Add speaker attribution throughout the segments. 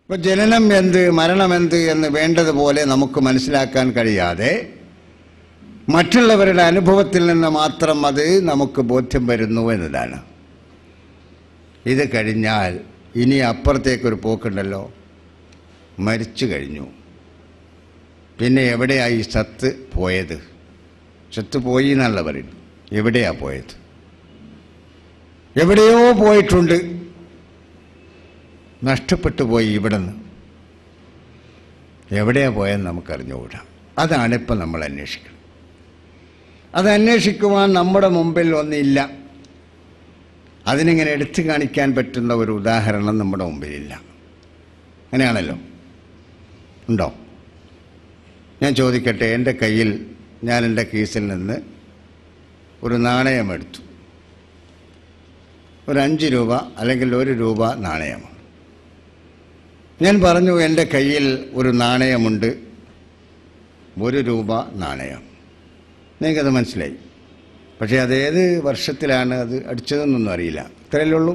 Speaker 1: ഇപ്പൊ ജനനം എന്ത് മരണം എന്ത് എന്ന് വേണ്ടതുപോലെ നമുക്ക് മനസ്സിലാക്കാൻ കഴിയാതെ മറ്റുള്ളവരുടെ അനുഭവത്തിൽ നിന്ന് മാത്രം അത് നമുക്ക് ബോധ്യം വരുന്നു എന്നതാണ് ഇത് കഴിഞ്ഞാൽ ഇനി അപ്പുറത്തേക്കൊരു പോക്കുണ്ടല്ലോ മരിച്ചു കഴിഞ്ഞു പിന്നെ എവിടെയായി സത്ത് പോയത് സത്ത് പോയി എന്നല്ല പറയുന്നു എവിടെയാ പോയത് എവിടെയോ പോയിട്ടുണ്ട് നഷ്ടപ്പെട്ടു പോയി ഇവിടുന്ന് എവിടെയാ പോയെന്ന് നമുക്കറിഞ്ഞുകൂടാ അതാണ് ഇപ്പം നമ്മൾ അന്വേഷിക്കുന്നത് അത് അന്വേഷിക്കുവാൻ നമ്മുടെ മുമ്പിൽ ഒന്നില്ല അതിനിങ്ങനെ എടുത്തു കാണിക്കാൻ പറ്റുന്ന ഒരു ഉദാഹരണം നമ്മുടെ മുമ്പിലില്ല അങ്ങനെയാണല്ലോ ഉണ്ടോ ഞാൻ ചോദിക്കട്ടെ എൻ്റെ കയ്യിൽ ഞാൻ എൻ്റെ കീസിൽ നിന്ന് ഒരു നാണയം എടുത്തു ഒരു അഞ്ച് രൂപ അല്ലെങ്കിൽ ഒരു രൂപ നാണയം ഞാൻ പറഞ്ഞു എൻ്റെ കയ്യിൽ ഒരു നാണയമുണ്ട് ഒരു രൂപ നാണയം നിങ്ങൾക്കത് മനസ്സിലായി പക്ഷേ അതേത് വർഷത്തിലാണ് അത് അടിച്ചതെന്നൊന്നും അറിയില്ല ഇത്രയല്ലേ ഉള്ളൂ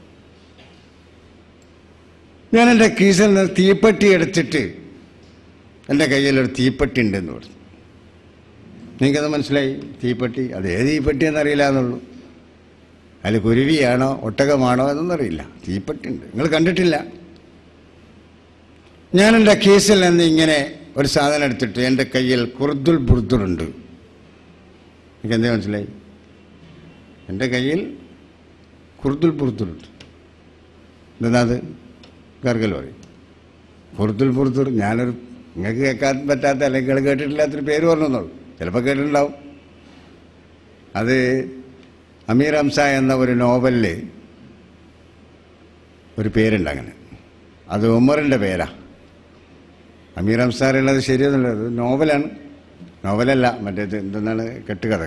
Speaker 1: ഞാൻ എൻ്റെ കീസിൽ നിന്ന് തീപ്പെട്ടി എടുത്തിട്ട് എൻ്റെ കയ്യിലൊരു തീപ്പെട്ടി ഉണ്ടെന്ന് പറഞ്ഞു നിങ്ങൾക്കത് മനസ്സിലായി തീപ്പെട്ടി അത് ഏത് തീപ്പെട്ടി എന്നറിയില്ല എന്നുള്ളൂ അതിൽ കുരുവിയാണോ ഒട്ടകമാണോ എന്നൊന്നും അറിയില്ല തീപ്പെട്ടി ഉണ്ട് നിങ്ങൾ കണ്ടിട്ടില്ല ഞാൻ എൻ്റെ കേസിൽ നിന്ന് ഇങ്ങനെ ഒരു സാധനം എടുത്തിട്ട് എൻ്റെ കയ്യിൽ കുർദുൽ ബുർദുറുണ്ട് എനിക്ക് എന്തേ മനസ്സിലായി എൻ്റെ കയ്യിൽ കുർദുൽ ബുർദുറുണ്ട് എന്താ അത് ഗർഗൽ പറയും കുർദുൽ ബുർദുർ ഞാനൊരു നിങ്ങൾക്ക് കേൾക്കാൻ പറ്റാത്ത അല്ലെങ്കിൽ നിങ്ങൾ കേട്ടിട്ടില്ലാത്തൊരു പേര് പറഞ്ഞെന്നുള്ളൂ ചിലപ്പോൾ കേട്ടിട്ടുണ്ടാവും അത് അമീർ ഹംസ എന്ന ഒരു നോവലിൽ ഒരു പേരുണ്ട് അങ്ങനെ അത് ഉമറിൻ്റെ പേരാ അമീർ ഹംസാറുള്ളത് ശരിയൊന്നുമില്ല അത് നോവലാണ് നോവലല്ല മറ്റേത് എന്തെന്നാണ് കെട്ടുകഥകൾ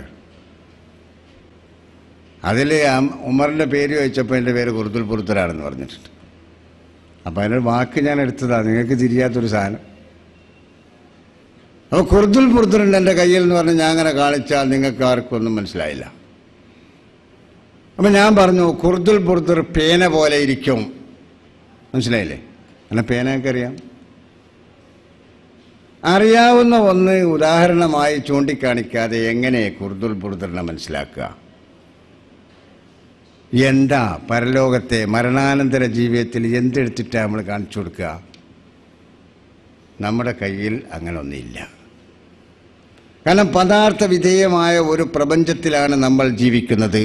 Speaker 1: അതിൽ ഉമറിൻ്റെ പേര് ചോദിച്ചപ്പോൾ എൻ്റെ പേര് കുർദുൽ പുറത്തരാണെന്ന് പറഞ്ഞിട്ടുണ്ട് അപ്പോൾ അതിനൊരു വാക്ക് ഞാൻ എടുത്തതാണ് നിങ്ങൾക്ക് തിരിയാത്തൊരു സാധനം അപ്പോൾ കുർദുൽ പുറത്തുണ്ട് എൻ്റെ കയ്യിൽ എന്ന് പറഞ്ഞ് ഞാൻ അങ്ങനെ കാണിച്ചാൽ നിങ്ങൾക്ക് ആർക്കും ഒന്നും മനസ്സിലായില്ല അപ്പം ഞാൻ പറഞ്ഞു കുർദുൽ പുറത്തുർ പേന പോലെ ഇരിക്കും മനസ്സിലായില്ലേ അങ്ങനെ പേനയൊക്കെ അറിയാം അറിയാവുന്ന ഒന്ന് ഉദാഹരണമായി ചൂണ്ടിക്കാണിക്കാതെ എങ്ങനെ കുർദുൽ ബുർദറിനെ മനസ്സിലാക്കുക എന്താ പരലോകത്തെ മരണാനന്തര ജീവിതത്തിൽ എന്തെടുത്തിട്ടാണ് നമ്മൾ കാണിച്ചു കൊടുക്കുക നമ്മുടെ കയ്യിൽ അങ്ങനെ ഒന്നില്ല കാരണം പദാർത്ഥ വിധേയമായ ഒരു പ്രപഞ്ചത്തിലാണ് നമ്മൾ ജീവിക്കുന്നത്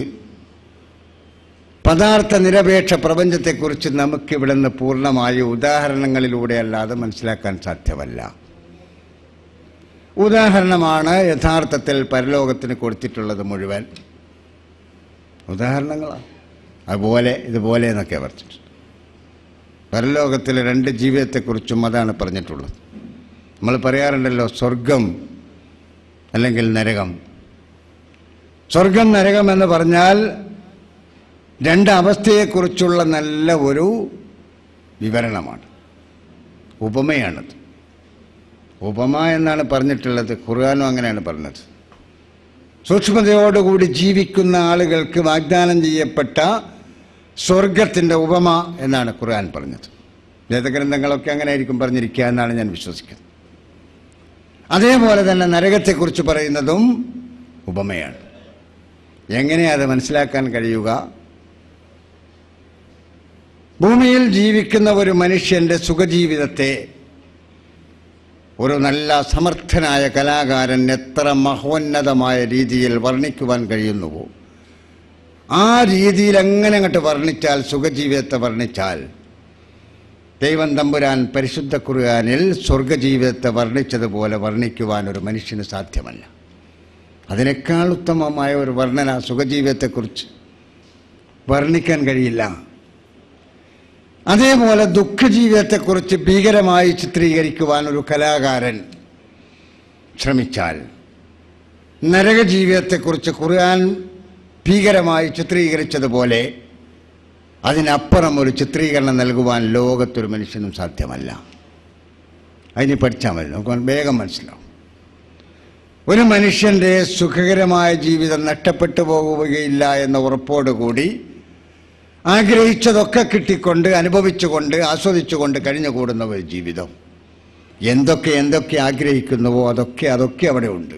Speaker 1: പദാർത്ഥ നിരപേക്ഷ പ്രപഞ്ചത്തെക്കുറിച്ച് നമുക്കിവിടെ നിന്ന് പൂർണ്ണമായ ഉദാഹരണങ്ങളിലൂടെ അല്ലാതെ മനസ്സിലാക്കാൻ സാധ്യമല്ല ഉദാഹരണമാണ് യഥാർത്ഥത്തിൽ പരലോകത്തിന് കൊടുത്തിട്ടുള്ളത് മുഴുവൻ ഉദാഹരണങ്ങളാണ് അതുപോലെ ഇതുപോലെ എന്നൊക്കെ പറഞ്ഞിട്ടുണ്ട് പരലോകത്തിലെ രണ്ട് ജീവിതത്തെക്കുറിച്ചും അതാണ് പറഞ്ഞിട്ടുള്ളത് നമ്മൾ പറയാറുണ്ടല്ലോ സ്വർഗം അല്ലെങ്കിൽ നരകം സ്വർഗം നരകം എന്ന് പറഞ്ഞാൽ രണ്ട് അവസ്ഥയെക്കുറിച്ചുള്ള നല്ല ഒരു വിവരണമാണ് ഉപമയാണത് ഉപമ എന്നാണ് പറഞ്ഞിട്ടുള്ളത് ഖുർആാനും അങ്ങനെയാണ് പറഞ്ഞത് സൂക്ഷ്മതയോടുകൂടി ജീവിക്കുന്ന ആളുകൾക്ക് വാഗ്ദാനം ചെയ്യപ്പെട്ട സ്വർഗത്തിൻ്റെ ഉപമ എന്നാണ് ഖുർആൻ പറഞ്ഞത് വേദഗ്രന്ഥങ്ങളൊക്കെ അങ്ങനെ ആയിരിക്കും പറഞ്ഞിരിക്കുക എന്നാണ് ഞാൻ വിശ്വസിക്കുന്നത് അതേപോലെ തന്നെ നരകത്തെക്കുറിച്ച് പറയുന്നതും ഉപമയാണ് എങ്ങനെയാ അത് മനസ്സിലാക്കാൻ കഴിയുക ഭൂമിയിൽ ജീവിക്കുന്ന ഒരു മനുഷ്യൻ്റെ സുഖജീവിതത്തെ ഒരു നല്ല സമർത്ഥനായ കലാകാരൻ എത്ര മഹോന്നതമായ രീതിയിൽ വർണ്ണിക്കുവാൻ കഴിയുന്നുവോ ആ രീതിയിൽ എങ്ങനെ അങ്ങോട്ട് വർണ്ണിച്ചാൽ സുഖജീവിതത്തെ വർണ്ണിച്ചാൽ ദൈവം തമ്പുരാൻ പരിശുദ്ധ കുറുകാനിൽ സ്വർഗജീവിതത്തെ വർണ്ണിച്ചതുപോലെ വർണ്ണിക്കുവാൻ ഒരു മനുഷ്യന് സാധ്യമല്ല അതിനേക്കാൾ ഉത്തമമായ ഒരു വർണ്ണന സുഖജീവിതത്തെക്കുറിച്ച് വർണ്ണിക്കാൻ കഴിയില്ല അതേപോലെ ദുഃഖജീവിതത്തെക്കുറിച്ച് ഭീകരമായി ചിത്രീകരിക്കുവാൻ ഒരു കലാകാരൻ ശ്രമിച്ചാൽ നരകജീവിതത്തെക്കുറിച്ച് ഖുർആൻ ഭീകരമായി ചിത്രീകരിച്ചതുപോലെ അതിനപ്പുറം ഒരു ചിത്രീകരണം നൽകുവാൻ ലോകത്തൊരു മനുഷ്യനും സാധ്യമല്ല അതിന് പഠിച്ചാൽ മതി നമുക്ക് വേഗം മനസ്സിലാവും ഒരു മനുഷ്യൻ്റെ സുഖകരമായ ജീവിതം നഷ്ടപ്പെട്ടു പോകുകയില്ല എന്ന ഉറപ്പോടുകൂടി ആഗ്രഹിച്ചതൊക്കെ കിട്ടിക്കൊണ്ട് അനുഭവിച്ചുകൊണ്ട് ആസ്വദിച്ചുകൊണ്ട് കഴിഞ്ഞുകൂടുന്ന ഒരു ജീവിതം എന്തൊക്കെ എന്തൊക്കെ ആഗ്രഹിക്കുന്നുവോ അതൊക്കെ അതൊക്കെ അവിടെ ഉണ്ട്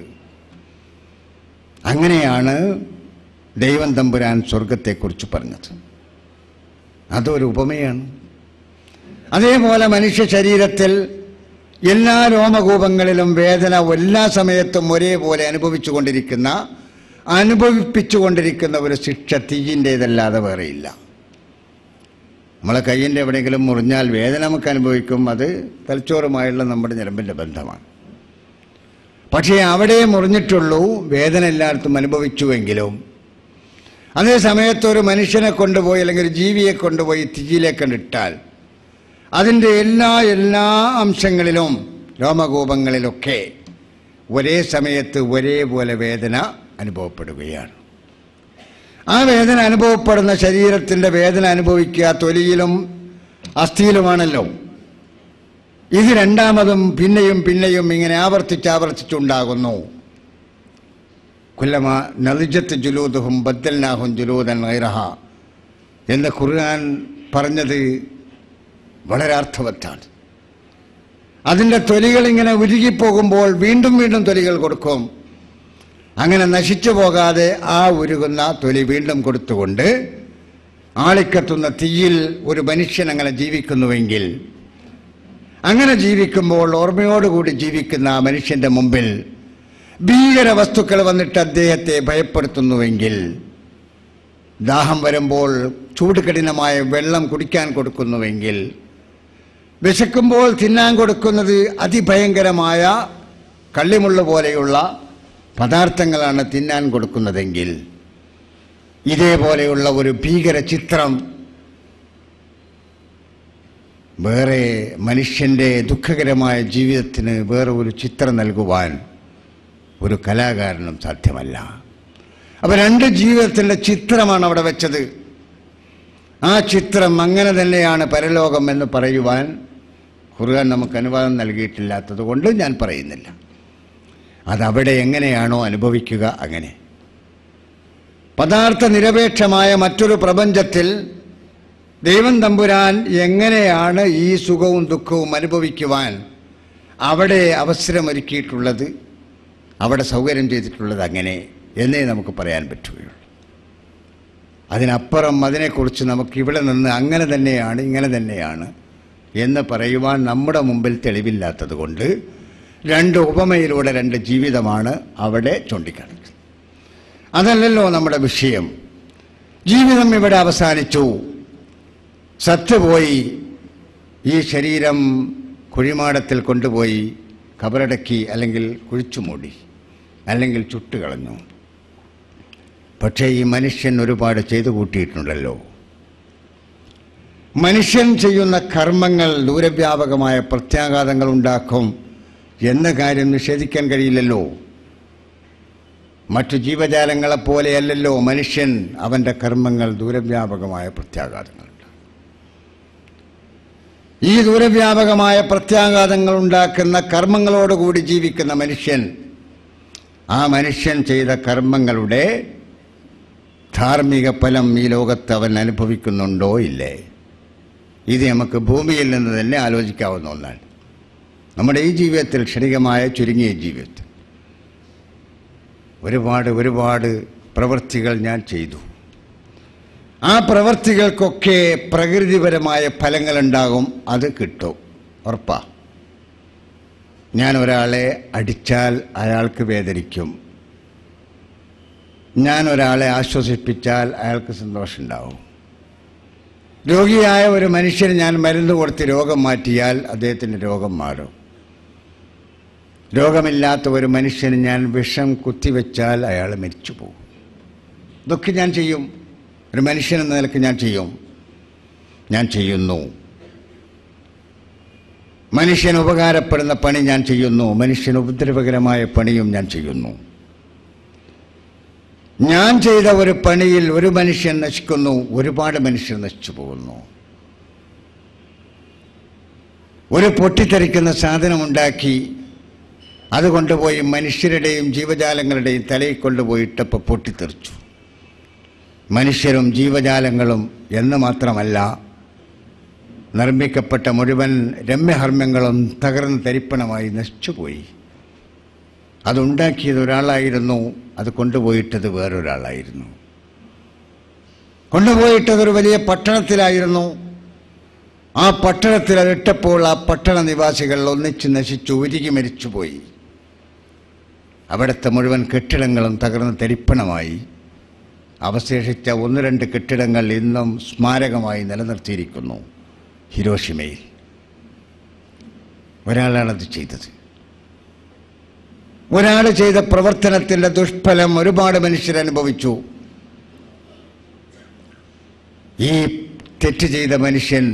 Speaker 1: അങ്ങനെയാണ് ദൈവം തമ്പുരാൻ സ്വർഗത്തെക്കുറിച്ച് പറഞ്ഞത് അതൊരു ഉപമയാണ് അതേപോലെ മനുഷ്യ ശരീരത്തിൽ എല്ലാ രോമകൂപങ്ങളിലും വേദന എല്ലാ സമയത്തും ഒരേപോലെ അനുഭവിച്ചു കൊണ്ടിരിക്കുന്ന അനുഭവിപ്പിച്ചു കൊണ്ടിരിക്കുന്ന ഒരു ശിക്ഷ തീയിൻ്റേതല്ലാതെ വേറെയില്ല നമ്മളെ കയ്യിൻ്റെ എവിടെയെങ്കിലും മുറിഞ്ഞാൽ വേദന നമുക്ക് അനുഭവിക്കും അത് തലച്ചോറുമായുള്ള നമ്മുടെ ഞരമ്പിൻ്റെ ബന്ധമാണ് പക്ഷേ അവിടെ മുറിഞ്ഞിട്ടുള്ളൂ വേദന എല്ലായിടത്തും അനുഭവിച്ചുവെങ്കിലും അതേ സമയത്ത് ഒരു മനുഷ്യനെ കൊണ്ടുപോയി അല്ലെങ്കിൽ ഒരു ജീവിയെ കൊണ്ടുപോയി തീയിലേക്ക് ഇട്ടാൽ അതിൻ്റെ എല്ലാ എല്ലാ അംശങ്ങളിലും രോമകൂപങ്ങളിലൊക്കെ ഒരേ സമയത്ത് ഒരേപോലെ വേദന അനുഭവപ്പെടുകയാണ് ആ വേദന അനുഭവപ്പെടുന്ന ശരീരത്തിൻ്റെ വേദന അനുഭവിക്കുക തൊലിയിലും അസ്ഥിയിലുമാണല്ലോ ഇത് രണ്ടാമതും പിന്നെയും പിന്നെയും ഇങ്ങനെ ആവർത്തിച്ച് ആവർത്തിച്ചുണ്ടാകുന്നു കുല്ലമ നലിജത്ത് ജുലൂദുഹും ബദ്ദൽനാഹും ജുലൂദൻ ഗൈറഹ എന്ന് ഖുർആൻ പറഞ്ഞത് വളരെ അർത്ഥവത്താണ് അതിൻ്റെ തൊലികൾ ഇങ്ങനെ ഉരുകിപ്പോകുമ്പോൾ വീണ്ടും വീണ്ടും തൊലികൾ കൊടുക്കും അങ്ങനെ നശിച്ചു പോകാതെ ആ ഉരുകുന്ന തൊലി വീണ്ടും കൊടുത്തുകൊണ്ട് ആളിക്കത്തുന്ന തീയിൽ ഒരു മനുഷ്യൻ അങ്ങനെ ജീവിക്കുന്നുവെങ്കിൽ അങ്ങനെ ജീവിക്കുമ്പോൾ ഓർമ്മയോടുകൂടി ജീവിക്കുന്ന ആ മനുഷ്യന്റെ മുമ്പിൽ ഭീകര വസ്തുക്കൾ വന്നിട്ട് അദ്ദേഹത്തെ ഭയപ്പെടുത്തുന്നുവെങ്കിൽ ദാഹം വരുമ്പോൾ ചൂട് കഠിനമായ വെള്ളം കുടിക്കാൻ കൊടുക്കുന്നുവെങ്കിൽ വിശക്കുമ്പോൾ തിന്നാൻ കൊടുക്കുന്നത് അതിഭയങ്കരമായ കള്ളിമുള്ള പോലെയുള്ള പദാർത്ഥങ്ങളാണ് തിന്നാൻ കൊടുക്കുന്നതെങ്കിൽ ഇതേപോലെയുള്ള ഒരു ഭീകര ചിത്രം വേറെ മനുഷ്യൻ്റെ ദുഃഖകരമായ ജീവിതത്തിന് വേറെ ഒരു ചിത്രം നൽകുവാൻ ഒരു കലാകാരനും സാധ്യമല്ല അപ്പം രണ്ട് ജീവിതത്തിൻ്റെ ചിത്രമാണ് അവിടെ വെച്ചത് ആ ചിത്രം അങ്ങനെ തന്നെയാണ് പരലോകം എന്ന് പറയുവാൻ ഖുർആൻ നമുക്ക് അനുവാദം നൽകിയിട്ടില്ലാത്തത് കൊണ്ട് ഞാൻ പറയുന്നില്ല അതവിടെ എങ്ങനെയാണോ അനുഭവിക്കുക അങ്ങനെ പദാർത്ഥ നിരപേക്ഷമായ മറ്റൊരു പ്രപഞ്ചത്തിൽ ദൈവം തമ്പുരാൻ എങ്ങനെയാണ് ഈ സുഖവും ദുഃഖവും അനുഭവിക്കുവാൻ അവിടെ അവസരമൊരുക്കിയിട്ടുള്ളത് അവിടെ സൗകര്യം ചെയ്തിട്ടുള്ളത് അങ്ങനെ എന്നേ നമുക്ക് പറയാൻ പറ്റുകയുള്ളൂ അതിനപ്പുറം അതിനെക്കുറിച്ച് നമുക്ക് ഇവിടെ നിന്ന് അങ്ങനെ തന്നെയാണ് ഇങ്ങനെ തന്നെയാണ് എന്ന് പറയുവാൻ നമ്മുടെ മുമ്പിൽ തെളിവില്ലാത്തത് കൊണ്ട് രണ്ട് ഉപമയിലൂടെ രണ്ട് ജീവിതമാണ് അവിടെ ചൂണ്ടിക്കാണിക്കുന്നത് അതല്ലല്ലോ നമ്മുടെ വിഷയം ജീവിതം ഇവിടെ അവസാനിച്ചു സത്ത് പോയി ഈ ശരീരം കുഴിമാടത്തിൽ കൊണ്ടുപോയി കബറടക്കി അല്ലെങ്കിൽ കുഴിച്ചു മൂടി അല്ലെങ്കിൽ ചുട്ടുകളഞ്ഞു പക്ഷേ ഈ മനുഷ്യൻ ഒരുപാട് ചെയ്തു കൂട്ടിയിട്ടുണ്ടല്ലോ മനുഷ്യൻ ചെയ്യുന്ന കർമ്മങ്ങൾ ദൂരവ്യാപകമായ പ്രത്യാഘാതങ്ങൾ ഉണ്ടാക്കും എന്ന കാര്യം നിഷേധിക്കാൻ കഴിയില്ലല്ലോ മറ്റു ജീവജാലങ്ങളെ പോലെയല്ലല്ലോ മനുഷ്യൻ അവൻ്റെ കർമ്മങ്ങൾ ദൂരവ്യാപകമായ പ്രത്യാഘാതങ്ങളുണ്ട് ഈ ദൂരവ്യാപകമായ പ്രത്യാഘാതങ്ങൾ ഉണ്ടാക്കുന്ന കർമ്മങ്ങളോടുകൂടി ജീവിക്കുന്ന മനുഷ്യൻ ആ മനുഷ്യൻ ചെയ്ത കർമ്മങ്ങളുടെ ധാർമ്മിക ഫലം ഈ ലോകത്ത് അവൻ അനുഭവിക്കുന്നുണ്ടോ ഇല്ലേ ഇത് നമുക്ക് ഭൂമിയിൽ നിന്ന് തന്നെ ആലോചിക്കാവുന്ന ഒന്നാണ് നമ്മുടെ ഈ ജീവിതത്തിൽ ക്ഷണികമായ ചുരുങ്ങിയ ജീവിതത്തിൽ ഒരുപാട് ഒരുപാട് പ്രവൃത്തികൾ ഞാൻ ചെയ്തു ആ പ്രവൃത്തികൾക്കൊക്കെ പ്രകൃതിപരമായ ഫലങ്ങളുണ്ടാകും അത് കിട്ടും ഉറപ്പാ ഞാൻ ഒരാളെ അടിച്ചാൽ അയാൾക്ക് വേദനിക്കും ഞാൻ ഒരാളെ ആശ്വസിപ്പിച്ചാൽ അയാൾക്ക് സന്തോഷമുണ്ടാവും രോഗിയായ ഒരു മനുഷ്യന് ഞാൻ മരുന്ന് കൊടുത്ത് രോഗം മാറ്റിയാൽ അദ്ദേഹത്തിൻ്റെ രോഗം മാറും രോഗമില്ലാത്ത ഒരു മനുഷ്യന് ഞാൻ വിഷം കുത്തിവെച്ചാൽ അയാൾ മരിച്ചു പോകും ഇതൊക്കെ ഞാൻ ചെയ്യും ഒരു മനുഷ്യൻ എന്ന നിലക്ക് ഞാൻ ചെയ്യും ഞാൻ ചെയ്യുന്നു മനുഷ്യന് ഉപകാരപ്പെടുന്ന പണി ഞാൻ ചെയ്യുന്നു മനുഷ്യന് ഉപദ്രവകരമായ പണിയും ഞാൻ ചെയ്യുന്നു ഞാൻ ചെയ്ത ഒരു പണിയിൽ ഒരു മനുഷ്യൻ നശിക്കുന്നു ഒരുപാട് മനുഷ്യർ നശിച്ചു പോകുന്നു ഒരു പൊട്ടിത്തെറിക്കുന്ന സാധനമുണ്ടാക്കി അത് കൊണ്ടുപോയി മനുഷ്യരുടെയും ജീവജാലങ്ങളുടെയും തലയിൽ കൊണ്ടുപോയിട്ടപ്പോൾ പൊട്ടിത്തെറിച്ചു മനുഷ്യരും ജീവജാലങ്ങളും എന്ന് മാത്രമല്ല നിർമ്മിക്കപ്പെട്ട മുഴുവൻ രമ്യഹർമ്മ്യങ്ങളും തകർന്ന് തരിപ്പണമായി നശിച്ചുപോയി അതുണ്ടാക്കിയത് ഒരാളായിരുന്നു അത് കൊണ്ടുപോയിട്ടത് വേറൊരാളായിരുന്നു കൊണ്ടുപോയിട്ടത് ഒരു വലിയ പട്ടണത്തിലായിരുന്നു ആ പട്ടണത്തിൽ അതിട്ടപ്പോൾ ആ പട്ടണ നിവാസികൾ ഒന്നിച്ച് നശിച്ചു ഉരുകി മരിച്ചുപോയി അവിടുത്തെ മുഴുവൻ കെട്ടിടങ്ങളും തകർന്ന് തരിപ്പണമായി അവശേഷിച്ച ഒന്ന് രണ്ട് കെട്ടിടങ്ങൾ ഇന്നും സ്മാരകമായി നിലനിർത്തിയിരിക്കുന്നു ഹിരോഷിമയിൽ ഒരാളാണത് ചെയ്തത് ഒരാൾ ചെയ്ത പ്രവർത്തനത്തിൻ്റെ ദുഷ്ഫലം ഒരുപാട് മനുഷ്യരനുഭവിച്ചു ഈ തെറ്റ് ചെയ്ത മനുഷ്യൻ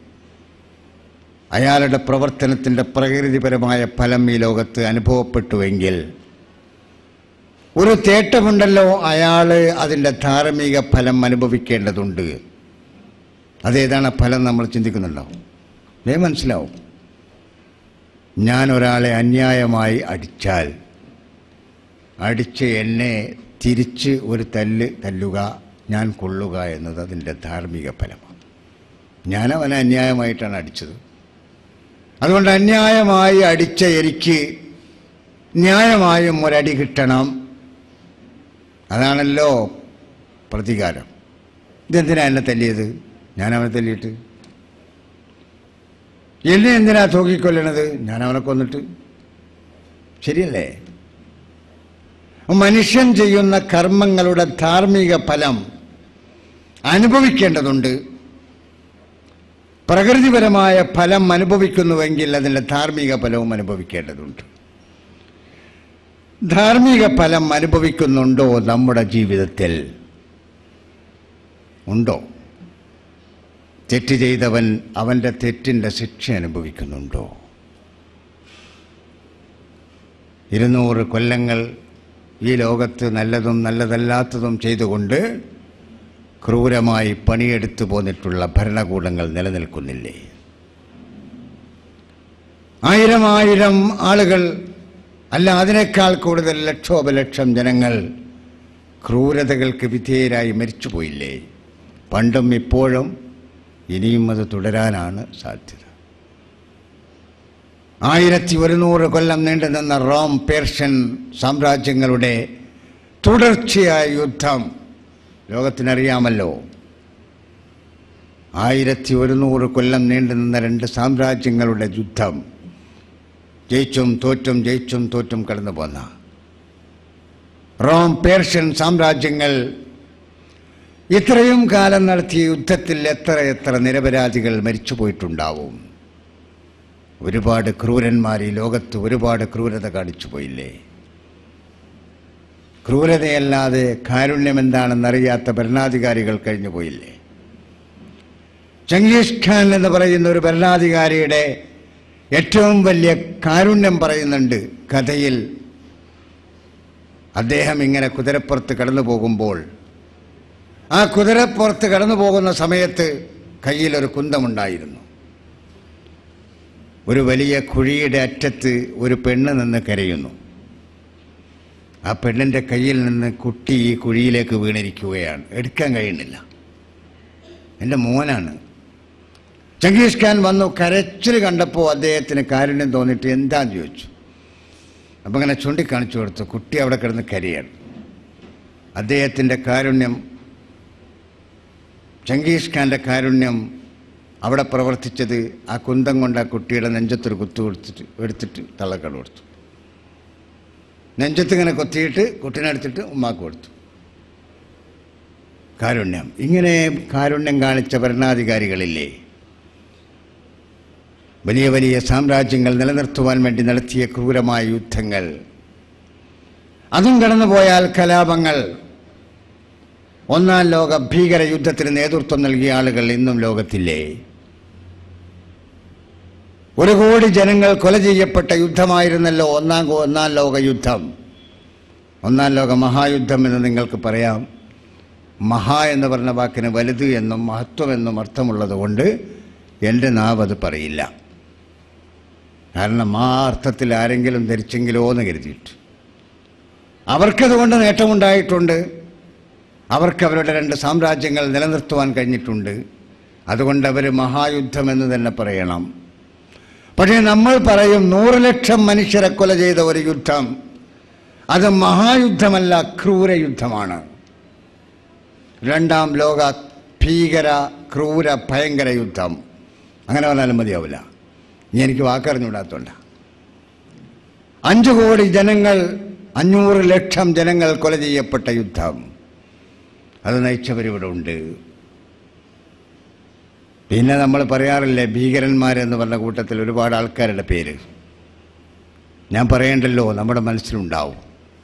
Speaker 1: അയാളുടെ പ്രവർത്തനത്തിൻ്റെ പ്രകൃതിപരമായ ഫലം ഈ ലോകത്ത് അനുഭവപ്പെട്ടുവെങ്കിൽ ഒരു തേട്ടമുണ്ടല്ലോ അയാൾ അതിൻ്റെ ധാർമ്മിക ഫലം അനുഭവിക്കേണ്ടതുണ്ട് അതേതാണ് ആ ഫലം നമ്മൾ ചിന്തിക്കുന്നുണ്ടോ വേ മനസ്സിലാവും ഞാൻ ഒരാളെ അന്യായമായി അടിച്ചാൽ അടിച്ച് എന്നെ തിരിച്ച് ഒരു തല്ല് തല്ലുക ഞാൻ കൊള്ളുക എന്നത് അതിൻ്റെ ധാർമ്മിക ഫലമാണ് ഞാൻ അവനെ അന്യായമായിട്ടാണ് അടിച്ചത് അതുകൊണ്ട് അന്യായമായി അടിച്ച എനിക്ക് ന്യായമായും ഒരടി കിട്ടണം അതാണല്ലോ പ്രതികാരം ഇതെന്തിനാ എന്നെ തല്ലിയത് ഞാൻ അവനെ തല്ലിയിട്ട് എന്നെ എന്തിനാ തൂക്കിക്കൊല്ലണത് ഞാൻ അവനെ കൊന്നിട്ട് ശരിയല്ലേ മനുഷ്യൻ ചെയ്യുന്ന കർമ്മങ്ങളുടെ ധാർമ്മിക ഫലം അനുഭവിക്കേണ്ടതുണ്ട് പ്രകൃതിപരമായ ഫലം അനുഭവിക്കുന്നുവെങ്കിൽ അതിൻ്റെ ധാർമ്മിക ഫലവും അനുഭവിക്കേണ്ടതുണ്ട് ധാർമ്മിക ഫലം അനുഭവിക്കുന്നുണ്ടോ നമ്മുടെ ജീവിതത്തിൽ ഉണ്ടോ തെറ്റ് ചെയ്തവൻ അവൻ്റെ തെറ്റിൻ്റെ ശിക്ഷ അനുഭവിക്കുന്നുണ്ടോ ഇരുന്നൂറ് കൊല്ലങ്ങൾ ഈ ലോകത്ത് നല്ലതും നല്ലതല്ലാത്തതും ചെയ്തുകൊണ്ട് ക്രൂരമായി പണിയെടുത്തു പോന്നിട്ടുള്ള ഭരണകൂടങ്ങൾ നിലനിൽക്കുന്നില്ലേ ആയിരം ആയിരം ആളുകൾ അല്ല അതിനേക്കാൾ കൂടുതൽ ലക്ഷോപലക്ഷം ജനങ്ങൾ ക്രൂരതകൾക്ക് വിധേയരായി മരിച്ചുപോയില്ലേ പണ്ടും ഇപ്പോഴും ഇനിയും അത് തുടരാനാണ് സാധ്യത ആയിരത്തി ഒരുന്നൂറ് കൊല്ലം നീണ്ടുനിന്ന റോം പേർഷ്യൻ സാമ്രാജ്യങ്ങളുടെ തുടർച്ചയായ യുദ്ധം ലോകത്തിനറിയാമല്ലോ ആയിരത്തി ഒരുന്നൂറ് കൊല്ലം നീണ്ടുനിന്ന രണ്ട് സാമ്രാജ്യങ്ങളുടെ യുദ്ധം ജയിച്ചും തോറ്റും ജയിച്ചും തോറ്റും കടന്നു പോന്ന റോം പേർഷ്യൻ സാമ്രാജ്യങ്ങൾ ഇത്രയും കാലം നടത്തിയ യുദ്ധത്തിൽ എത്ര എത്ര നിരപരാധികൾ മരിച്ചുപോയിട്ടുണ്ടാവും ഒരുപാട് ക്രൂരന്മാർ ഈ ലോകത്ത് ഒരുപാട് ക്രൂരത കാണിച്ചു പോയില്ലേ ക്രൂരതയല്ലാതെ കാരുണ്യം എന്താണെന്നറിയാത്ത ഭരണാധികാരികൾ കഴിഞ്ഞു പോയില്ലേ ചങ്കീസ് ഖാൻ എന്ന് പറയുന്ന ഒരു ഭരണാധികാരിയുടെ ഏറ്റവും വലിയ കാരുണ്യം പറയുന്നുണ്ട് കഥയിൽ അദ്ദേഹം ഇങ്ങനെ കുതിരപ്പുറത്ത് കടന്നു പോകുമ്പോൾ ആ കുതിരപ്പുറത്ത് കടന്നു പോകുന്ന സമയത്ത് കയ്യിലൊരു കുന്തമുണ്ടായിരുന്നു ഒരു വലിയ കുഴിയുടെ അറ്റത്ത് ഒരു പെണ്ണ് നിന്ന് കരയുന്നു ആ പെണ്ണിൻ്റെ കയ്യിൽ നിന്ന് കുട്ടി ഈ കുഴിയിലേക്ക് വീണിരിക്കുകയാണ് എടുക്കാൻ കഴിയുന്നില്ല എൻ്റെ മോനാണ് ചങ്കീസ് ഖാൻ വന്നു കരച്ചിൽ കണ്ടപ്പോൾ അദ്ദേഹത്തിന് കാരുണ്യം തോന്നിയിട്ട് എന്താന്ന് ചോദിച്ചു അപ്പം ഇങ്ങനെ ചൂണ്ടിക്കാണിച്ചു കൊടുത്തു കുട്ടി അവിടെ കിടന്ന് കരയാണ് അദ്ദേഹത്തിൻ്റെ കാരുണ്യം ചങ്കീസ് ഖാൻ്റെ കാരുണ്യം അവിടെ പ്രവർത്തിച്ചത് ആ കുന്തം കൊണ്ട് ആ കുട്ടിയുടെ നെഞ്ചത്തൊരു കുത്തു കൊടുത്തിട്ട് എടുത്തിട്ട് തള്ളക്കട കൊടുത്തു നെഞ്ചത്ത് ഇങ്ങനെ കൊത്തിയിട്ട് കുട്ടീനെ എടുത്തിട്ട് ഉമ്മാക്ക് കൊടുത്തു കാരുണ്യം ഇങ്ങനെ കാരുണ്യം കാണിച്ച ഭരണാധികാരികളില്ലേ വലിയ വലിയ സാമ്രാജ്യങ്ങൾ നിലനിർത്തുവാൻ വേണ്ടി നടത്തിയ ക്രൂരമായ യുദ്ധങ്ങൾ അതും കടന്നുപോയാൽ കലാപങ്ങൾ ഒന്നാം ലോക ഭീകര യുദ്ധത്തിന് നേതൃത്വം നൽകിയ ആളുകൾ ഇന്നും ലോകത്തില്ലേ ഒരു കോടി ജനങ്ങൾ കൊല ചെയ്യപ്പെട്ട യുദ്ധമായിരുന്നല്ലോ ഒന്നാം കോ- ഒന്നാം ലോക യുദ്ധം ഒന്നാം ലോക മഹായുദ്ധം എന്ന് നിങ്ങൾക്ക് പറയാം മഹാ എന്ന് പറഞ്ഞ വാക്കിന് വലുത് എന്നും മഹത്വം എന്നും അർത്ഥമുള്ളത് കൊണ്ട് എൻ്റെ നാവ് അത് പറയില്ല കാരണം ആ അർത്ഥത്തിൽ ആരെങ്കിലും ധരിച്ചെങ്കിലോ എന്ന് കരുതിയിട്ട് അവർക്കതുകൊണ്ട് നേട്ടമുണ്ടായിട്ടുണ്ട് അവർക്ക് അവരുടെ രണ്ട് സാമ്രാജ്യങ്ങൾ നിലനിർത്തുവാൻ കഴിഞ്ഞിട്ടുണ്ട് അതുകൊണ്ട് അവർ മഹായുദ്ധം എന്ന് തന്നെ പറയണം പക്ഷേ നമ്മൾ പറയും നൂറ് ലക്ഷം മനുഷ്യരെ കൊല ചെയ്ത ഒരു യുദ്ധം അത് മഹായുദ്ധമല്ല ക്രൂര യുദ്ധമാണ് രണ്ടാം ലോക ഭീകര ക്രൂര ഭയങ്കര യുദ്ധം അങ്ങനെ പറഞ്ഞാലും മതിയാവില്ല ഇനി എനിക്ക് വാക്കറിഞ്ഞുകൂടാത്തോണ്ട അഞ്ചു കോടി ജനങ്ങൾ അഞ്ഞൂറ് ലക്ഷം ജനങ്ങൾ കൊല ചെയ്യപ്പെട്ട യുദ്ധം അത് നയിച്ചവരിവിടെ ഉണ്ട് പിന്നെ നമ്മൾ പറയാറില്ലേ ഭീകരന്മാരെന്ന് പറഞ്ഞ കൂട്ടത്തിൽ ഒരുപാട് ആൾക്കാരുടെ പേര് ഞാൻ പറയണ്ടല്ലോ നമ്മുടെ മനസ്സിലുണ്ടാവും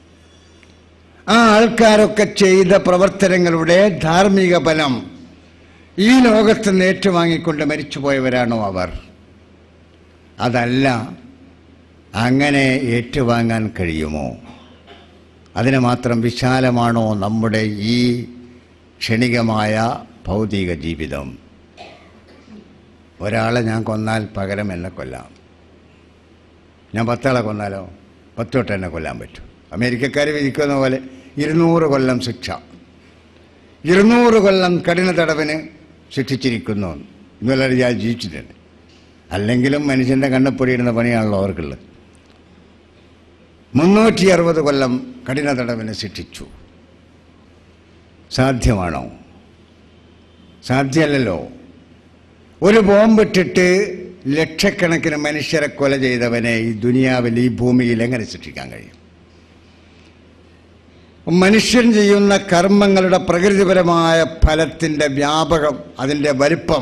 Speaker 1: ആ ആൾക്കാരൊക്കെ ചെയ്ത പ്രവർത്തനങ്ങളുടെ ധാർമ്മിക ഫലം ഈ ലോകത്ത് നിന്ന് ഏറ്റുവാങ്ങിക്കൊണ്ട് മരിച്ചുപോയവരാണോ അവർ അതല്ല അങ്ങനെ ഏറ്റുവാങ്ങാൻ കഴിയുമോ അതിന് മാത്രം വിശാലമാണോ നമ്മുടെ ഈ ക്ഷണികമായ ഭൗതിക ജീവിതം ഒരാളെ ഞാൻ കൊന്നാൽ പകരം എന്നെ കൊല്ലാം ഞാൻ പത്താളെ കൊന്നാലോ പത്ത് തൊട്ട് എന്നെ കൊല്ലാൻ പറ്റും അമേരിക്കക്കാർ വിധിക്കുന്ന പോലെ ഇരുന്നൂറ് കൊല്ലം ശിക്ഷ ഇരുന്നൂറ് കൊല്ലം കഠിന തടവിന് ശിക്ഷിച്ചിരിക്കുന്നു ഇന്നലെ ഞാൻ ജീവിച്ചിട്ടുണ്ട് അല്ലെങ്കിലും മനുഷ്യൻ്റെ കണ്ണപ്പൊടിയിടുന്ന പണിയാണല്ലോ അവർക്കുള്ളത് മുന്നൂറ്റി അറുപത് കൊല്ലം കഠിന തടവിന് ശിക്ഷിച്ചു സാധ്യമാണോ സാധ്യമല്ലല്ലോ ഒരു ബോംബിട്ടിട്ട് ലക്ഷക്കണക്കിന് മനുഷ്യരെ കൊല ചെയ്തവനെ ഈ ദുനിയാവിൽ ഈ ഭൂമിയിൽ എങ്ങനെ ശിക്ഷിക്കാൻ കഴിയും മനുഷ്യൻ ചെയ്യുന്ന കർമ്മങ്ങളുടെ പ്രകൃതിപരമായ ഫലത്തിൻ്റെ വ്യാപകം അതിൻ്റെ വലിപ്പം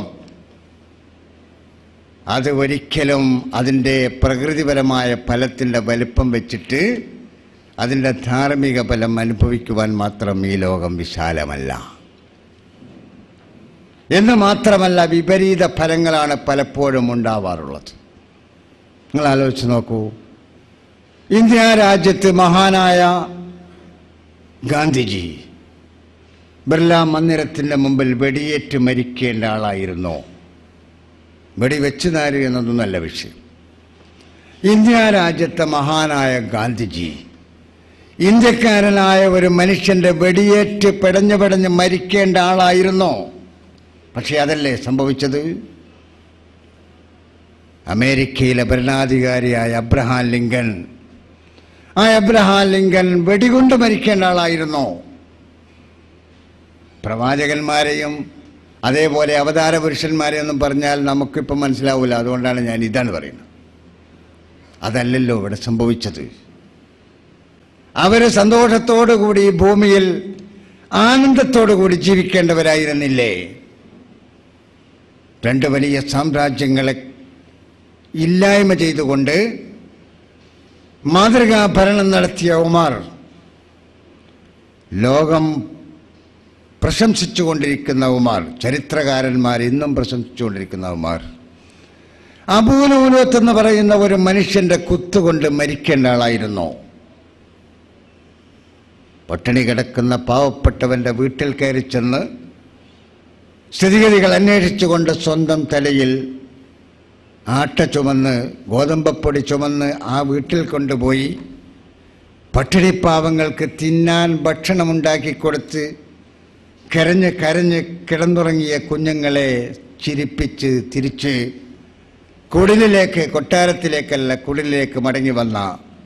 Speaker 1: അത് ഒരിക്കലും അതിൻ്റെ പ്രകൃതിപരമായ ഫലത്തിൻ്റെ വലിപ്പം വെച്ചിട്ട് അതിൻ്റെ ധാർമ്മിക ഫലം അനുഭവിക്കുവാൻ മാത്രം ഈ ലോകം വിശാലമല്ല എന്ന് മാത്രമല്ല വിപരീത ഫലങ്ങളാണ് പലപ്പോഴും ഉണ്ടാവാറുള്ളത് നിങ്ങൾ ആലോചിച്ച് നോക്കൂ ഇന്ത്യ രാജ്യത്ത് മഹാനായ ഗാന്ധിജി ബിർല മന്ദിരത്തിൻ്റെ മുമ്പിൽ വെടിയേറ്റ് മരിക്കേണ്ട ആളായിരുന്നു വെടിവെച്ച് നാര് എന്നതൊന്നല്ല വിഷയം ഇന്ത്യ രാജ്യത്തെ മഹാനായ ഗാന്ധിജി ഇന്ത്യക്കാരനായ ഒരു മനുഷ്യന്റെ വെടിയേറ്റ് പെടഞ്ഞു പെടഞ്ഞ് മരിക്കേണ്ട ആളായിരുന്നോ പക്ഷെ അതല്ലേ സംഭവിച്ചത് അമേരിക്കയിലെ ഭരണാധികാരിയായ അബ്രഹാം ലിങ്കൻ ആ അബ്രഹാം ലിങ്കൻ വെടികൊണ്ട് മരിക്കേണ്ട ആളായിരുന്നോ പ്രവാചകന്മാരെയും അതേപോലെ അവതാര പുരുഷന്മാരെയൊന്നും പറഞ്ഞാൽ നമുക്കിപ്പം മനസ്സിലാവില്ല അതുകൊണ്ടാണ് ഞാൻ ഇതാണ് പറയുന്നത് അതല്ലല്ലോ ഇവിടെ സംഭവിച്ചത് അവര് സന്തോഷത്തോടു കൂടി ഈ ഭൂമിയിൽ ആനന്ദത്തോടു കൂടി ജീവിക്കേണ്ടവരായിരുന്നില്ലേ രണ്ട് വലിയ സാമ്രാജ്യങ്ങളെ ഇല്ലായ്മ ചെയ്തുകൊണ്ട് മാതൃകാ ഭരണം നടത്തിയ ഉമാർ ലോകം പ്രശംസിച്ചുകൊണ്ടിരിക്കുന്ന ഉമാർ ചരിത്രകാരന്മാർ ഇന്നും പ്രശംസിച്ചുകൊണ്ടിരിക്കുന്ന ഉമാർ അബൂലൂലത്ത് എന്ന് പറയുന്ന ഒരു മനുഷ്യന്റെ കുത്തുകൊണ്ട് മരിക്കേണ്ട ആളായിരുന്നു പട്ടിണി കിടക്കുന്ന പാവപ്പെട്ടവന്റെ വീട്ടിൽ കയറി ചെന്ന് സ്ഥിതിഗതികൾ അന്വേഷിച്ചുകൊണ്ട് സ്വന്തം തലയിൽ ആട്ട ചുമന്ന് ഗോതമ്പപ്പൊടി ചുമന്ന് ആ വീട്ടിൽ കൊണ്ടുപോയി പട്ടിണിപ്പാവങ്ങൾക്ക് തിന്നാൻ ഭക്ഷണമുണ്ടാക്കി കൊടുത്ത് കരഞ്ഞ് കരഞ്ഞ് കിടന്നുറങ്ങിയ കുഞ്ഞുങ്ങളെ ചിരിപ്പിച്ച് തിരിച്ച് കുടിലിലേക്ക് കൊട്ടാരത്തിലേക്കല്ല കുടിലിലേക്ക് മടങ്ങി വന്ന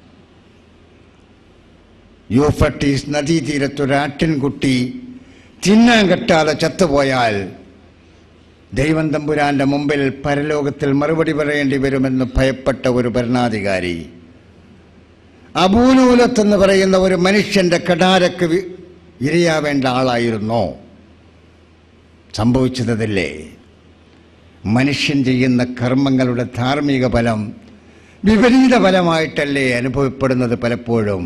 Speaker 1: യൂഫട്ടീസ് നദീതീരത്തൊരാട്ടിൻകുട്ടി തിന്നാൻ കെട്ടാതെ ചത്തുപോയാൽ ദൈവം തമ്പുരാന്റെ മുമ്പിൽ പരലോകത്തിൽ മറുപടി പറയേണ്ടി വരുമെന്ന് ഭയപ്പെട്ട ഒരു ഭരണാധികാരി അബൂലൂലത്ത് എന്ന് പറയുന്ന ഒരു മനുഷ്യന്റെ കടാരക്ക് വി- ഇരയാവേണ്ട ആളായിരുന്നോ സംഭവിച്ചതല്ലേ മനുഷ്യൻ ചെയ്യുന്ന കർമ്മങ്ങളുടെ ധാർമ്മിക ഫലം വിപരീത ഫലമായിട്ടല്ലേ അനുഭവപ്പെടുന്നത് പലപ്പോഴും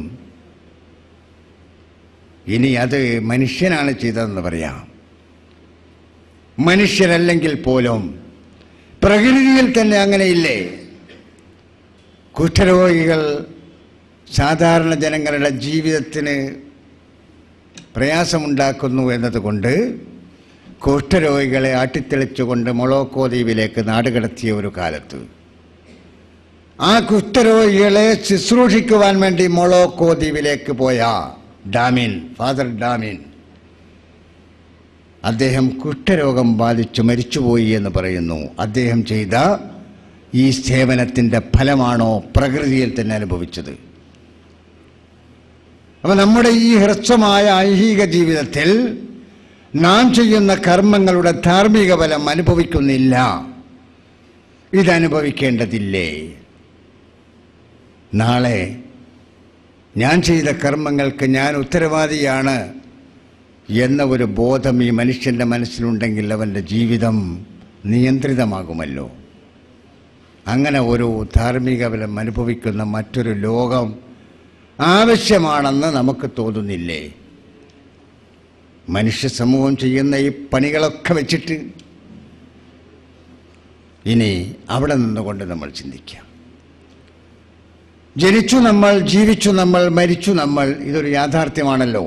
Speaker 1: ഇനി അത് മനുഷ്യനാണ് ചെയ്തതെന്ന് പറയാം മനുഷ്യരല്ലെങ്കിൽ പോലും പ്രകൃതിയിൽ തന്നെ അങ്ങനെയില്ലേ കുഷ്ഠരോഗികൾ സാധാരണ ജനങ്ങളുടെ ജീവിതത്തിന് പ്രയാസമുണ്ടാക്കുന്നു എന്നതുകൊണ്ട് കുഷ്ഠരോഗികളെ ആട്ടിത്തെളിച്ചുകൊണ്ട് മൊളോക്കോ ദ്വീപിലേക്ക് നാടുകടത്തിയ ഒരു കാലത്ത് ആ കുഷ്ഠരോഗികളെ ശുശ്രൂഷിക്കുവാൻ വേണ്ടി മൊളോക്കോ ദ്വീപിലേക്ക് പോയ ഡാമിൻ ഫാദർ ഡാമിൻ അദ്ദേഹം കുഷ്ഠരോഗം ബാധിച്ച് മരിച്ചുപോയി എന്ന് പറയുന്നു അദ്ദേഹം ചെയ്ത ഈ സേവനത്തിൻ്റെ ഫലമാണോ പ്രകൃതിയിൽ തന്നെ അനുഭവിച്ചത് അപ്പം നമ്മുടെ ഈ ഹ്രസ്വമായ ഐഹിക ജീവിതത്തിൽ നാം ചെയ്യുന്ന കർമ്മങ്ങളുടെ ധാർമ്മിക ഫലം അനുഭവിക്കുന്നില്ല ഇതനുഭവിക്കേണ്ടതില്ലേ നാളെ ഞാൻ ചെയ്ത കർമ്മങ്ങൾക്ക് ഞാൻ ഉത്തരവാദിയാണ് എന്ന ഒരു ബോധം ഈ മനുഷ്യൻ്റെ മനസ്സിലുണ്ടെങ്കിൽ അവൻ്റെ ജീവിതം നിയന്ത്രിതമാകുമല്ലോ അങ്ങനെ ഒരു ധാർമ്മിക ഫലം അനുഭവിക്കുന്ന മറ്റൊരു ലോകം ആവശ്യമാണെന്ന് നമുക്ക് തോന്നുന്നില്ലേ മനുഷ്യ സമൂഹം ചെയ്യുന്ന ഈ പണികളൊക്കെ വെച്ചിട്ട് ഇനി അവിടെ നിന്നുകൊണ്ട് നമ്മൾ ചിന്തിക്കാം ജനിച്ചു നമ്മൾ ജീവിച്ചു നമ്മൾ മരിച്ചു നമ്മൾ ഇതൊരു യാഥാർത്ഥ്യമാണല്ലോ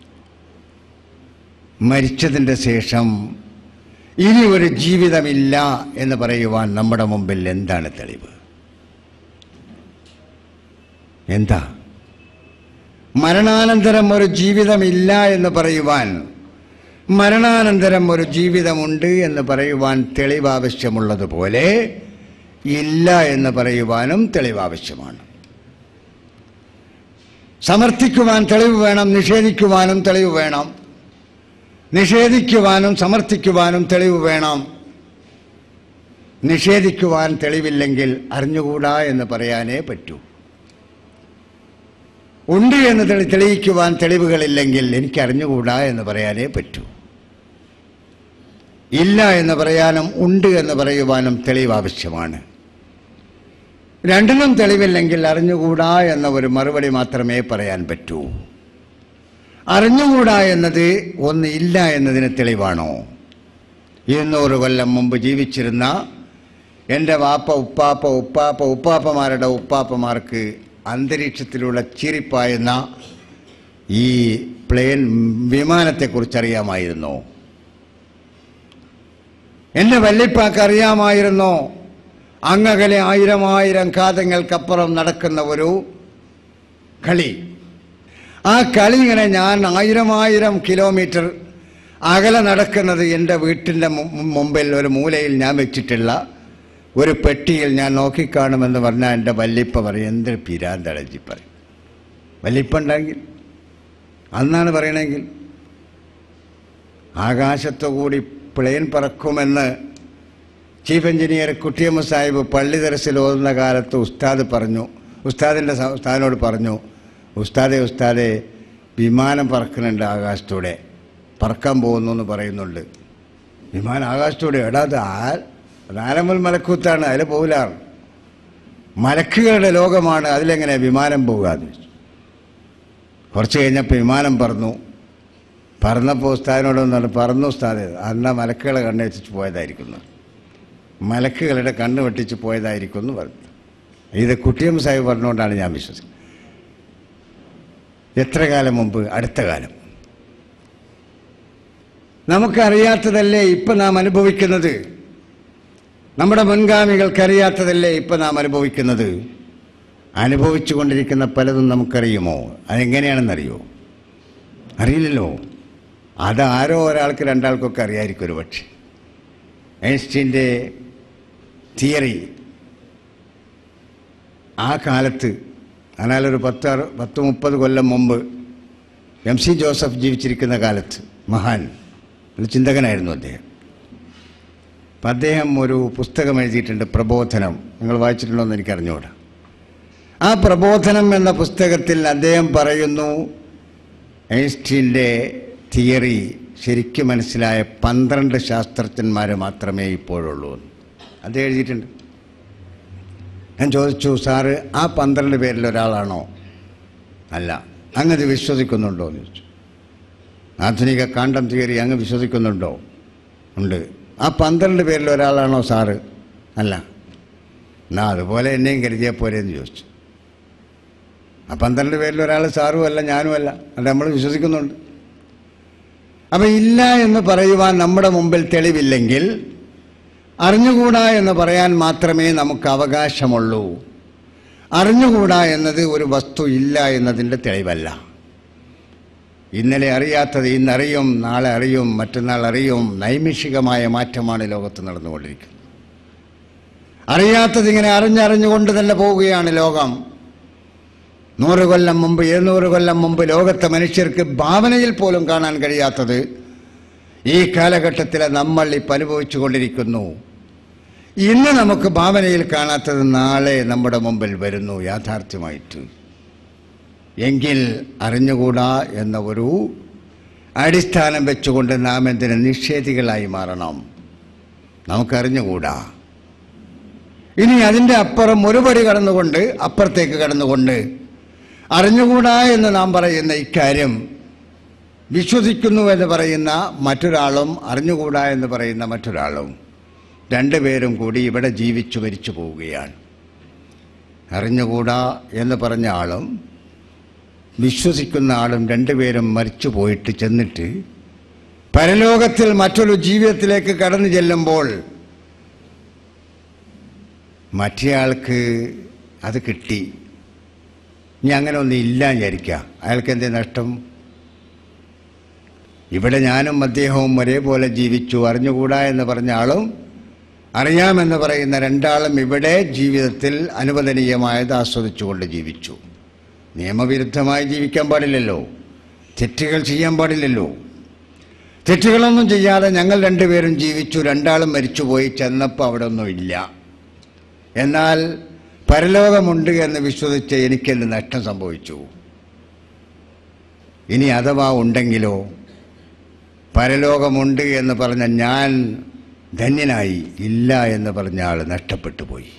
Speaker 1: മരിച്ചതിൻ്റെ ശേഷം ഇനി ഒരു ജീവിതമില്ല എന്ന് പറയുവാൻ നമ്മുടെ മുമ്പിൽ എന്താണ് തെളിവ് എന്താ മരണാനന്തരം ഒരു ജീവിതമില്ല എന്ന് പറയുവാൻ മരണാനന്തരം ഒരു ജീവിതമുണ്ട് എന്ന് പറയുവാൻ തെളിവ് ആവശ്യമുള്ളതുപോലെ ഇല്ല എന്ന് പറയുവാനും തെളിവ് ആവശ്യമാണ് സമർത്ഥിക്കുവാൻ തെളിവ് വേണം നിഷേധിക്കുവാനും തെളിവ് വേണം നിഷേധിക്കുവാനും സമർത്ഥിക്കുവാനും തെളിവ് വേണം നിഷേധിക്കുവാൻ തെളിവില്ലെങ്കിൽ അറിഞ്ഞുകൂടാ എന്ന് പറയാനേ പറ്റൂ ഉണ്ട് എന്ന് തെളി തെളിയിക്കുവാൻ തെളിവുകളില്ലെങ്കിൽ എനിക്ക് അറിഞ്ഞുകൂടാ എന്ന് പറയാനേ പറ്റൂ ഇല്ല എന്ന് പറയാനും ഉണ്ട് എന്ന് പറയുവാനും തെളിവ് ആവശ്യമാണ് രണ്ടിനും തെളിവില്ലെങ്കിൽ അറിഞ്ഞുകൂടാ എന്ന ഒരു മറുപടി മാത്രമേ പറയാൻ പറ്റൂ അറിഞ്ഞുകൂടാ എന്നത് ഒന്ന് ഇല്ല എന്നതിന് തെളിവാണോ ഇരുന്നൂറ് കൊല്ലം മുമ്പ് ജീവിച്ചിരുന്ന എൻ്റെ വാപ്പ ഉപ്പാപ്പ ഉപ്പാപ്പ ഉപ്പാപ്പമാരുടെ ഉപ്പാപ്പമാർക്ക് അന്തരീക്ഷത്തിലൂടെ ചീറിപ്പായുന്ന ഈ പ്ലെയിൻ വിമാനത്തെക്കുറിച്ച് അറിയാമായിരുന്നോ എൻ്റെ വല്യപ്പാക്ക് അറിയാമായിരുന്നോ അങ്ങകലെ ആയിരം ആയിരം കാതങ്ങൾക്കപ്പുറം നടക്കുന്ന ഒരു കളി ആ കളി ഇങ്ങനെ ഞാൻ ആയിരം ആയിരം കിലോമീറ്റർ അകലെ നടക്കുന്നത് എൻ്റെ വീട്ടിൻ്റെ മു- മുമ്പിൽ ഒരു മൂലയിൽ ഞാൻ വെച്ചിട്ടുള്ള ഒരു പെട്ടിയിൽ ഞാൻ നോക്കിക്കാണുമെന്ന് പറഞ്ഞാൽ എൻ്റെ വല്ലിപ്പ പറയും എന്ത് പിരാന്തളജി പറയും വല്ലിപ്പ ഉണ്ടെങ്കിൽ അന്നാണ് പറയണമെങ്കിൽ ആകാശത്തു കൂടി പ്ലെയിൻ പറക്കുമെന്ന് ചീഫ് എഞ്ചിനീയർ കുട്ടിയമ്മ സാഹിബ് പള്ളി ദർശിൽ ഓതുന്ന കാലത്ത് ഉസ്താദ് പറഞ്ഞു ഉസ്താദിൻ്റെ സ- ഉസ്താദിനോട് പറഞ്ഞു ഉസ്താദെ ഉസ്താദെ വിമാനം പറക്കുന്നുണ്ട് ആകാശത്തൂടെ പറക്കാൻ പോകുന്നു എന്ന് പറയുന്നുണ്ട് വിമാനം ആകാശത്തൂടെ എടാ അത് ആ നാലമ്പൽ മലക്കൂത്താണ് അതിൽ പോകില്ലാറ് മലക്കുകളുടെ ലോകമാണ് അതിലെങ്ങനെ വിമാനം പോകാന്ന് ചോദിച്ചു. കുറച്ച് കഴിഞ്ഞപ്പോൾ വിമാനം പറന്നു പറന്നപ്പോൾ ഉസ്താദിനോടൊന്നും പറഞ്ഞു പറന്നു ഉസ്താദ് അന്ന മലക്കുകളെ കണ്ണ് വെച്ചിട്ട് പോയതായിരിക്കുന്നു മലക്കുകളുടെ കണ്ണ് വെട്ടിച്ച് പോയതായിരിക്കും എന്ന് പറഞ്ഞു ഇത് കുട്ടിയം സാഹിബ് പറഞ്ഞുകൊണ്ടാണ് ഞാൻ വിശ്വസിക്കുന്നത് എത്ര കാലം മുമ്പ് അടുത്ത കാലം നമുക്കറിയാത്തതല്ലേ ഇപ്പം നാം അനുഭവിക്കുന്നത് നമ്മുടെ മുൻഗാമികൾക്കറിയാത്തതല്ലേ ഇപ്പം നാം അനുഭവിക്കുന്നത് അനുഭവിച്ചു കൊണ്ടിരിക്കുന്ന പലതും നമുക്കറിയുമോ അതെങ്ങനെയാണെന്നറിയോ അറിയില്ലല്ലോ അത് ആരോ ഒരാൾക്ക് രണ്ടാൾക്കൊക്കെ അറിയായിരിക്കും ഒരു പക്ഷേ ഐൻസ്റ്റീൻ്റെ തിയറി ആ കാലത്ത് എന്നാൽ ഒരു പത്ത് അറു- പത്ത് മുപ്പത് കൊല്ലം മുമ്പ് എം സി ജോസഫ് ജീവിച്ചിരിക്കുന്ന കാലത്ത് മഹാൻ ഒരു ചിന്തകനായിരുന്നു അദ്ദേഹം അപ്പം അദ്ദേഹം ഒരു പുസ്തകം എഴുതിയിട്ടുണ്ട് പ്രബോധനം നിങ്ങൾ വായിച്ചിട്ടുണ്ടോ എന്ന് എനിക്ക് അറിഞ്ഞുകൂടാ ആ പ്രബോധനം എന്ന പുസ്തകത്തിൽ അദ്ദേഹം പറയുന്നു ഐൻസ്റ്റീൻ്റെ തിയറി ശരിക്കും മനസ്സിലായ പന്ത്രണ്ട് ശാസ്ത്രജ്ഞന്മാർ മാത്രമേ ഇപ്പോഴുള്ളൂ എന്ന് അത് എഴുതിയിട്ടുണ്ട് ഞാൻ ചോദിച്ചു സാറ് ആ പന്ത്രണ്ട് പേരിൽ ഒരാളാണോ അല്ല അങ്ങത് വിശ്വസിക്കുന്നുണ്ടോ എന്ന് ചോദിച്ചു ആധുനിക കാണ്ടം തിയറി അങ്ങ് വിശ്വസിക്കുന്നുണ്ടോ ഉണ്ട് ആ പന്ത്രണ്ട് പേരിൽ ഒരാളാണോ സാറ് അല്ല എന്നാ അതുപോലെ എന്നെയും കരുതിയാൽ പോരെ എന്ന് ചോദിച്ചു ആ പന്ത്രണ്ട് പേരിൽ ഒരാൾ സാറും അല്ല ഞാനും അല്ല അത് നമ്മൾ വിശ്വസിക്കുന്നുണ്ട് അപ്പം ഇല്ല എന്ന് പറയുവാൻ നമ്മുടെ മുമ്പിൽ തെളിവില്ലെങ്കിൽ അറിഞ്ഞുകൂടാ എന്ന് പറയാൻ മാത്രമേ നമുക്ക് അവകാശമുള്ളൂ അറിഞ്ഞുകൂടാ എന്നത് ഒരു വസ്തു ഇല്ല എന്നതിൻ്റെ തെളിവല്ല ഇന്നലെ അറിയാത്തത് ഇന്നറിയും നാളെ അറിയും മറ്റന്നാൾ അറിയും നൈമിഷികമായ മാറ്റമാണ് ലോകത്ത് നടന്നുകൊണ്ടിരിക്കുന്നത് അറിയാത്തത് ഇങ്ങനെ അറിഞ്ഞറിഞ്ഞുകൊണ്ട് തന്നെ പോവുകയാണ് ലോകം നൂറ് കൊല്ലം മുമ്പ് എഴുന്നൂറ് കൊല്ലം മുമ്പ് ലോകത്തെ മനുഷ്യർക്ക് ഭാവനയിൽ പോലും കാണാൻ കഴിയാത്തത് ഈ കാലഘട്ടത്തിൽ നമ്മൾ ഇപ്പം അനുഭവിച്ചു കൊണ്ടിരിക്കുന്നു ഇന്ന് നമുക്ക് ഭാവനയിൽ കാണാത്തത് നാളെ നമ്മുടെ മുമ്പിൽ വരുന്നു യാഥാർത്ഥ്യമായിട്ട് എങ്കിൽ അറിഞ്ഞുകൂടാ എന്ന ഒരു അടിസ്ഥാനം വെച്ചുകൊണ്ട് നാം എന്തിന് നിഷേധികളായി മാറണം നമുക്കറിഞ്ഞുകൂടാ ഇനി അതിൻ്റെ അപ്പുറം ഒരുപടി കടന്നുകൊണ്ട് അപ്പുറത്തേക്ക് കടന്നുകൊണ്ട് അറിഞ്ഞുകൂടാ എന്ന് നാം പറയുന്ന ഇക്കാര്യം വിശ്വസിക്കുന്നു എന്ന് പറയുന്ന മറ്റൊരാളും അറിഞ്ഞുകൂടാ എന്ന് പറയുന്ന മറ്റൊരാളും രണ്ടുപേരും കൂടി ഇവിടെ ജീവിച്ചു മരിച്ചു പോവുകയാണ് അറിഞ്ഞുകൂടാ എന്ന് പറഞ്ഞ ആളും വിശ്വസിക്കുന്ന ആളും രണ്ടുപേരും മരിച്ചു പോയിട്ട് ചെന്നിട്ട് പരലോകത്തിൽ മറ്റൊരു ജീവിതത്തിലേക്ക് കടന്നു ചെല്ലുമ്പോൾ മറ്റേയാൾക്ക് അത് കിട്ടി ഇനി അങ്ങനെ ഒന്നും ഇല്ല വിചാരിക്കുക അയാൾക്ക് എന്തേ നഷ്ടം ഇവിടെ ഞാനും അദ്ദേഹവും ഒരേപോലെ ജീവിച്ചു അറിഞ്ഞുകൂടാ എന്ന് പറഞ്ഞ ആളും അറിയാമെന്ന് പറയുന്ന രണ്ടാളും ഇവിടെ ജീവിതത്തിൽ അനുവദനീയമായത് ആസ്വദിച്ചുകൊണ്ട് ജീവിച്ചു നിയമവിരുദ്ധമായി ജീവിക്കാൻ പാടില്ലല്ലോ തെറ്റുകൾ ചെയ്യാൻ പാടില്ലല്ലോ തെറ്റുകളൊന്നും ചെയ്യാതെ ഞങ്ങൾ രണ്ടുപേരും ജീവിച്ചു രണ്ടാളും മരിച്ചുപോയി ചെന്നപ്പോൾ അവിടെ ഒന്നും ഇല്ല എന്നാൽ പരലോകമുണ്ട് എന്ന് വിശ്വസിച്ച് എനിക്കെന്ത് നഷ്ടം സംഭവിച്ചു ഇനി അഥവാ ഉണ്ടെങ്കിലോ പരലോകമുണ്ട് എന്ന് പറഞ്ഞ ഞാൻ ധന്യനായി ഇല്ല എന്ന് പറഞ്ഞ ആൾ നഷ്ടപ്പെട്ടു പോയി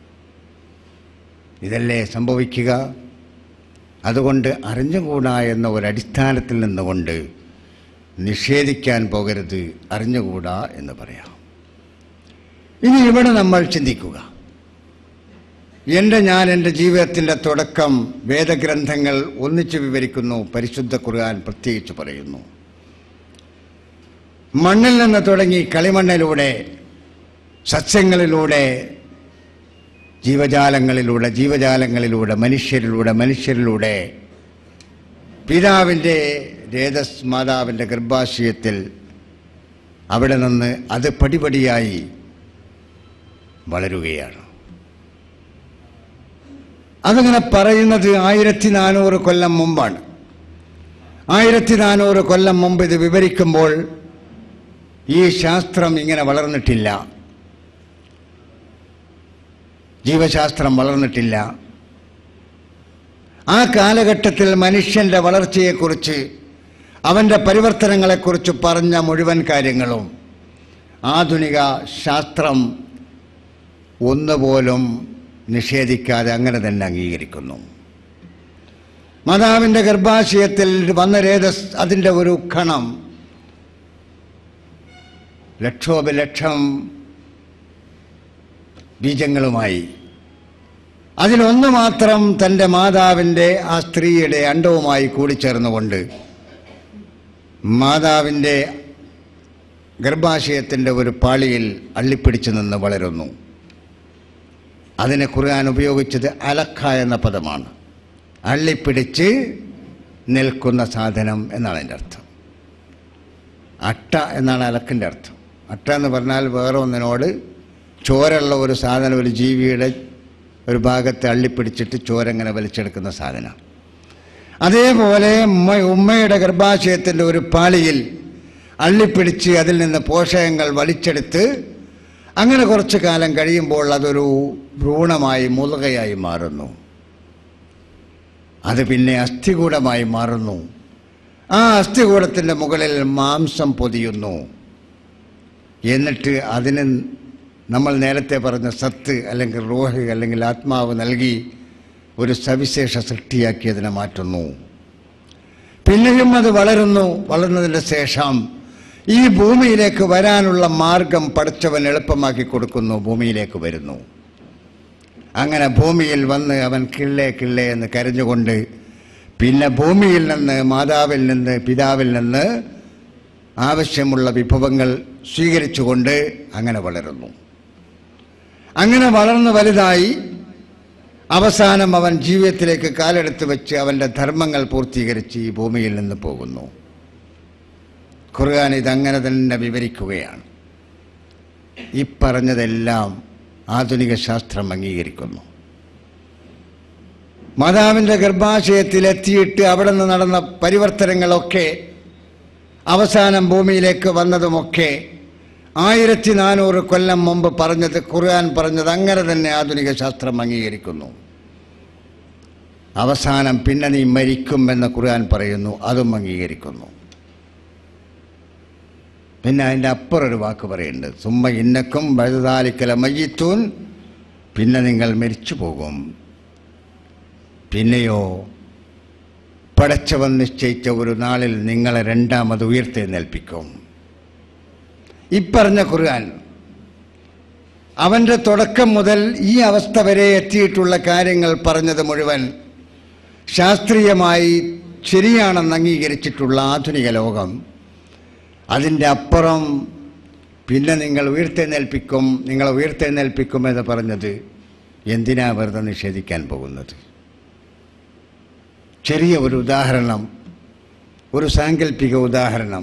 Speaker 1: ഇതല്ലേ സംഭവിക്കുക അതുകൊണ്ട് അറിഞ്ഞുകൂടാ എന്ന ഒരടിസ്ഥാനത്തിൽ നിന്നുകൊണ്ട് നിഷേധിക്കാൻ പോകരുത് അറിഞ്ഞുകൂടാ എന്ന് പറയാം ഇനി ഇവിടെ നമ്മൾ ചിന്തിക്കുക എൻ്റെ ഞാൻ എൻ്റെ ജീവിതത്തിൻ്റെ തുടക്കം വേദഗ്രന്ഥങ്ങൾ ഒന്നിച്ച് വിവരിക്കുന്നു പരിശുദ്ധ ഖുർആൻ പ്രത്യേകിച്ച് പറയുന്നു മണ്ണിൽ നിന്ന് തുടങ്ങി കളിമണ്ണിലൂടെ സസ്യങ്ങളിലൂടെ ജീവജാലങ്ങളിലൂടെ ജീവജാലങ്ങളിലൂടെ മനുഷ്യരിലൂടെ മനുഷ്യരിലൂടെ പിതാവിൻ്റെ രേതസ് മാതാവിൻ്റെ ഗർഭാശയത്തിൽ അവിടെ നിന്ന് അത് പടിപടിയായി വളരുകയാണ് അതങ്ങനെ പറയുന്നത് ആയിരത്തി നാനൂറ് കൊല്ലം മുമ്പാണ് ആയിരത്തി നാനൂറ് കൊല്ലം മുമ്പ് ഇത് വിവരിക്കുമ്പോൾ ഈ ശാസ്ത്രം ഇങ്ങനെ വളർന്നിട്ടില്ല ജീവശാസ്ത്രം വളർന്നിട്ടില്ല ആ കാലഘട്ടത്തിൽ മനുഷ്യൻ്റെ വളർച്ചയെക്കുറിച്ച് അവൻ്റെ പരിവർത്തനങ്ങളെക്കുറിച്ച് പറഞ്ഞ മുഴുവൻ കാര്യങ്ങളും ആധുനിക ശാസ്ത്രം ഒന്നുപോലും നിഷേധിക്കാതെ അങ്ങനെ തന്നെ അംഗീകരിക്കുന്നു മാതാവിൻ്റെ ഗർഭാശയത്തിൽ വന്ന രേതസ് അതിൻ്റെ ഒരു കണം ലക്ഷോപലക്ഷം ബീജങ്ങളുമായി അതിലൊന്ന് മാത്രം തൻ്റെ മാതാവിൻ്റെ ആ സ്ത്രീയുടെ അണ്ടവുമായി കൂടിച്ചേർന്നുകൊണ്ട് മാതാവിൻ്റെ ഗർഭാശയത്തിൻ്റെ ഒരു പാളിയിൽ അള്ളിപ്പിടിച്ചു നിന്ന് വളരുന്നു അതിനെ ഖുർആൻ ഉപയോഗിച്ചത് അലക്ക എന്ന പദമാണ് അള്ളിപ്പിടിച്ച് നിൽക്കുന്ന സാധനം എന്നാണ് എൻ്റെ അർത്ഥം അട്ട എന്നാണ് അലക്കിൻ്റെ അർത്ഥം അട്ട എന്ന് പറഞ്ഞാൽ വേറെ ഒന്നിനോട് ചോരുള്ള ഒരു സാധനം ഒരു ജീവിയുടെ ഒരു ഭാഗത്ത് അള്ളിപ്പിടിച്ചിട്ട് ചോരങ്ങനെ വലിച്ചെടുക്കുന്ന സാധനം അതേപോലെ ഉമ്മ ഉമ്മയുടെ ഗർഭാശയത്തിൻ്റെ ഒരു പാളിയിൽ അള്ളിപ്പിടിച്ച് അതിൽ നിന്ന് പോഷകങ്ങൾ വലിച്ചെടുത്ത് അങ്ങനെ കുറച്ചു കാലം കഴിയുമ്പോൾ അതൊരു ഭ്രൂണമായി മുതുകയായി മാറുന്നു അത് പിന്നെ അസ്ഥികൂടമായി മാറുന്നു ആ അസ്ഥികൂടത്തിൻ്റെ മുകളിൽ മാംസം പൊതിയുന്നു എന്നിട്ട് അതിന് നമ്മൾ നേരത്തെ പറഞ്ഞ സത്ത് അല്ലെങ്കിൽ റോഹ് അല്ലെങ്കിൽ ആത്മാവ് നൽകി ഒരു സവിശേഷ സൃഷ്ടിയാക്കി അതിനെ മാറ്റുന്നു പിന്നെയും അത് വളരുന്നു വളർന്നതിന് ശേഷം ഈ ഭൂമിയിലേക്ക് വരാനുള്ള മാർഗം പഠിച്ചവൻ എളുപ്പമാക്കി കൊടുക്കുന്നു ഭൂമിയിലേക്ക് വരുന്നു അങ്ങനെ ഭൂമിയിൽ വന്ന് അവൻ കിള്ളേ കിള്ളേ എന്ന് കരഞ്ഞുകൊണ്ട് പിന്നെ ഭൂമിയിൽ നിന്ന് മാതാവിൽ നിന്ന് പിതാവിൽ നിന്ന് ആവശ്യമുള്ള വിഭവങ്ങൾ സ്വീകരിച്ചുകൊണ്ട് അങ്ങനെ വളരുന്നു അങ്ങനെ വളർന്ന് വലുതായി അവസാനം അവൻ ജീവിതത്തിലേക്ക് കാലെടുത്ത് വെച്ച് അവൻ്റെ ധർമ്മങ്ങൾ പൂർത്തീകരിച്ച് ഈ ഭൂമിയിൽ നിന്ന് പോകുന്നു ഖുർആൻ ഇതങ്ങനെ തന്നെ വിവരിക്കുകയാണ് ഈ പറഞ്ഞതെല്ലാം ആധുനിക ശാസ്ത്രം അംഗീകരിക്കുന്നു മാതാവിൻ്റെ ഗർഭാശയത്തിൽ എത്തിയിട്ട് അവിടെ നിന്ന് നടന്ന പരിവർത്തനങ്ങളൊക്കെ അവസാനം ഭൂമിയിലേക്ക് വന്നതുമൊക്കെ ആയിരത്തി നാനൂറ് കൊല്ലം മുമ്പ് പറഞ്ഞത് ഖുർആൻ പറഞ്ഞത് അങ്ങനെ തന്നെ ആധുനിക ശാസ്ത്രം അംഗീകരിക്കുന്നു അവസാനം പിന്നെ നീ മരിക്കും എന്ന് ഖുർആൻ പറയുന്നു അതും അംഗീകരിക്കുന്നു പിന്നെ അതിൻ്റെ അപ്പുറം ഒരു വാക്ക് പറയുന്നുണ്ട് സുമ്മ ഇന്നക്കും വഴുതാലിക്കല മയ്യത്തൂൻ പിന്നെ നിങ്ങൾ മരിച്ചു പോകും പിന്നെയോ പടച്ചവൻ നിശ്ചയിച്ച ഒരു നാളിൽ നിങ്ങളെ രണ്ടാമത് ഉയർത്തെഴുന്നേൽപ്പിക്കും ഇപ്പറഞ്ഞ ഖുർആൻ അവൻ്റെ തുടക്കം മുതൽ ഈ അവസ്ഥ വരെ എത്തിയിട്ടുള്ള കാര്യങ്ങൾ പറഞ്ഞത് മുഴുവൻ ശാസ്ത്രീയമായി ശരിയാണെന്ന് അംഗീകരിച്ചിട്ടുള്ള ആധുനിക ലോകം അതിൻ്റെ അപ്പുറം പിന്നെ നിങ്ങൾ ഉയർത്തെഴുന്നേൽപ്പിക്കും നിങ്ങളെ ഉയർത്തെഴുന്നേൽപ്പിക്കും എന്ന് പറഞ്ഞത് എന്തിനാ വെറുതെ നിഷേധിക്കാൻ പോകുന്നത് ചെറിയ ഒരു ഉദാഹരണം ഒരു സാങ്കല്പിക ഉദാഹരണം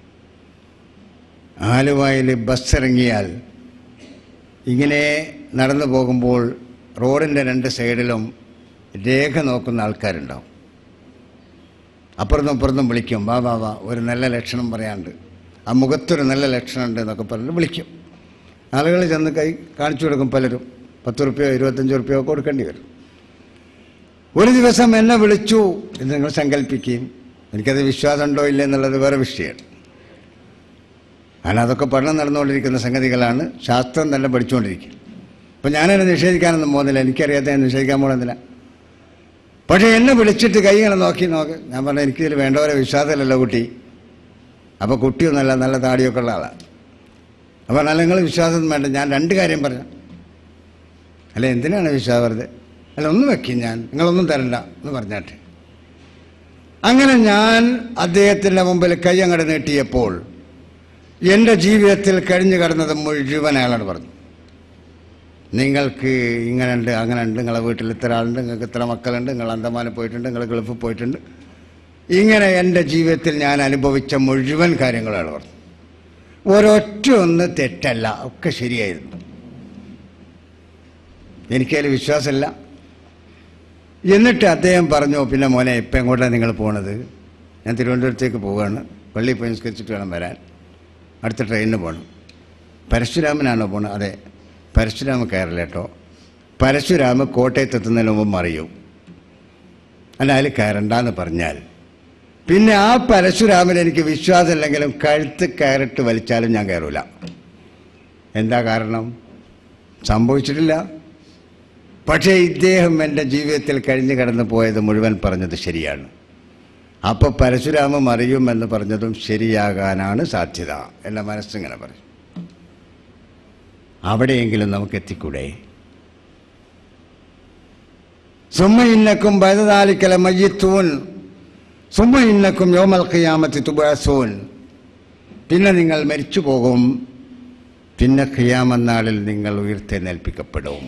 Speaker 1: ആലുവയിൽ ബസ് ഇറങ്ങിയാൽ ഇങ്ങനെ നടന്നു പോകുമ്പോൾ റോഡിൻ്റെ രണ്ട് സൈഡിലും രേഖ നോക്കുന്ന ആൾക്കാരുണ്ടാവും അപ്പുറത്തും അപ്പുറത്തും വിളിക്കും വാ വാ വാ ഒരു നല്ല ലക്ഷണം പറയാണ്ട് ആ മുഖത്തൊരു നല്ല ലക്ഷണമുണ്ട് എന്നൊക്കെ പറഞ്ഞ് വിളിക്കും ആളുകൾ ചെന്ന് കൈ കാണിച്ചു കൊടുക്കും പലരും പത്ത് റുപ്യോ ഇരുപത്തഞ്ച് റുപ്യോ കൊടുക്കേണ്ടി വരും ഒരു ദിവസം എന്നെ വിളിച്ചു എന്ന് നിങ്ങൾ സങ്കല്പിക്കുകയും എനിക്കത് വിശ്വാസമുണ്ടോ ഇല്ല എന്നുള്ളത് വേറെ വിഷയമാണ് കാരണം അതൊക്കെ പഠനം നടന്നുകൊണ്ടിരിക്കുന്ന സംഗതികളാണ് ശാസ്ത്രം തന്നെ പഠിച്ചുകൊണ്ടിരിക്കുക അപ്പം ഞാനതിനെ നിഷേധിക്കാനൊന്നും പോകുന്നില്ല എനിക്കറിയാത്ത ഞാൻ നിഷേധിക്കാൻ പോകുന്നില്ല പക്ഷേ എന്നെ വിളിച്ചിട്ട് കൈ ഇങ്ങനെ നോക്കി നോക്ക് ഞാൻ പറഞ്ഞു എനിക്കിതിൽ വേണ്ടവരെ വിശ്വാസമില്ലല്ലോ കുട്ടി അപ്പോൾ കുട്ടിയൊന്നുമല്ല നല്ല താടിയൊക്കെ ഉള്ള ആളാണ് അപ്പോൾ നല്ല നിങ്ങൾ വിശ്വാസം വേണ്ട ഞാൻ രണ്ട് കാര്യം പറഞ്ഞു അല്ല എന്തിനാണ് വിശ്വാസം വെറുതെ അല്ല ഒന്ന് വെക്കും ഞാൻ നിങ്ങളൊന്നും തരണ്ട എന്ന് പറഞ്ഞാട്ടെ അങ്ങനെ ഞാൻ അദ്ദേഹത്തിൻ്റെ മുമ്പിൽ കൈ അങ്ങോട്ട് നീട്ടിയപ്പോൾ എൻ്റെ ജീവിതത്തിൽ കഴിഞ്ഞു കിടന്നത് മുഴുവൻ അയാളോട് പറഞ്ഞു നിങ്ങൾക്ക് ഇങ്ങനെ ഉണ്ട് അങ്ങനെ ഉണ്ട് നിങ്ങളെ വീട്ടിൽ ഇത്ര ആളുണ്ട് നിങ്ങൾക്ക് ഇത്ര മക്കളുണ്ട് നിങ്ങൾ അന്തമാനം പോയിട്ടുണ്ട് നിങ്ങൾ ഗൾഫിൽ പോയിട്ടുണ്ട് ഇങ്ങനെ എൻ്റെ ജീവിതത്തിൽ ഞാൻ അനുഭവിച്ച മുഴുവൻ കാര്യങ്ങളും അയാൾ പറഞ്ഞു ഒരൊറ്റ ഒന്ന് തെറ്റല്ല ഒക്കെ ശരിയായിരുന്നു എനിക്കതിൽ വിശ്വാസമില്ല എന്നിട്ട് അദ്ദേഹം പറഞ്ഞു പിന്നെ മോനെ ഇപ്പം എങ്ങോട്ടാണ് നിങ്ങൾ പോണത് ഞാൻ തിരുവനന്തപുരത്തേക്ക് പോവുകയാണ് പള്ളിയിൽ പോയി നിസ്കരിച്ചിട്ട് വേണം വരാൻ അടുത്ത ട്രെയിനിന് പോകണം പരശുരാമനാണോ പോണത് അതെ പരശുരാമ കയറില്ല കേട്ടോ പരശുരാമ കോട്ടയത്ത് എത്തുന്നതിന് മുമ്പ് മറിയും അല്ല അതിൽ കയറണ്ടെന്ന് പറഞ്ഞാൽ പിന്നെ ആ പരശുരാമൻ എനിക്ക് വിശ്വാസമില്ലെങ്കിലും കഴുത്ത് കയറിട്ട് വലിച്ചാലും ഞാൻ കയറൂല എന്താ കാരണം സംഭവിച്ചിട്ടില്ല പക്ഷേ ഇദ്ദേഹം എൻ്റെ ജീവിതത്തിൽ കഴിഞ്ഞു കടന്നു പോയത് മുഴുവൻ പറഞ്ഞത് ശരിയാണ് അപ്പോൾ പരശുരാമം അറിയുമെന്ന് പറഞ്ഞതും ശരിയാകാനാണ് സാധ്യത എൻ്റെ മനസ്സിങ്ങനെ പറയും അവിടെയെങ്കിലും നമുക്ക് എത്തിക്കൂടെ സുമ്മ ഇന്നക്കും ബൈതാലിക്കല മയ്യത്തൂൻ സുമ്മ ഇന്നക്കും യോമൽ ഖിയാമത്തി തുബാസൂൻ പിന്നെ നിങ്ങൾ മരിച്ചു പോകും പിന്നെ ഖിയാമന്നാളിൽ നിങ്ങൾ ഉയർത്തെഴുന്നേൽപ്പിക്കപ്പെടും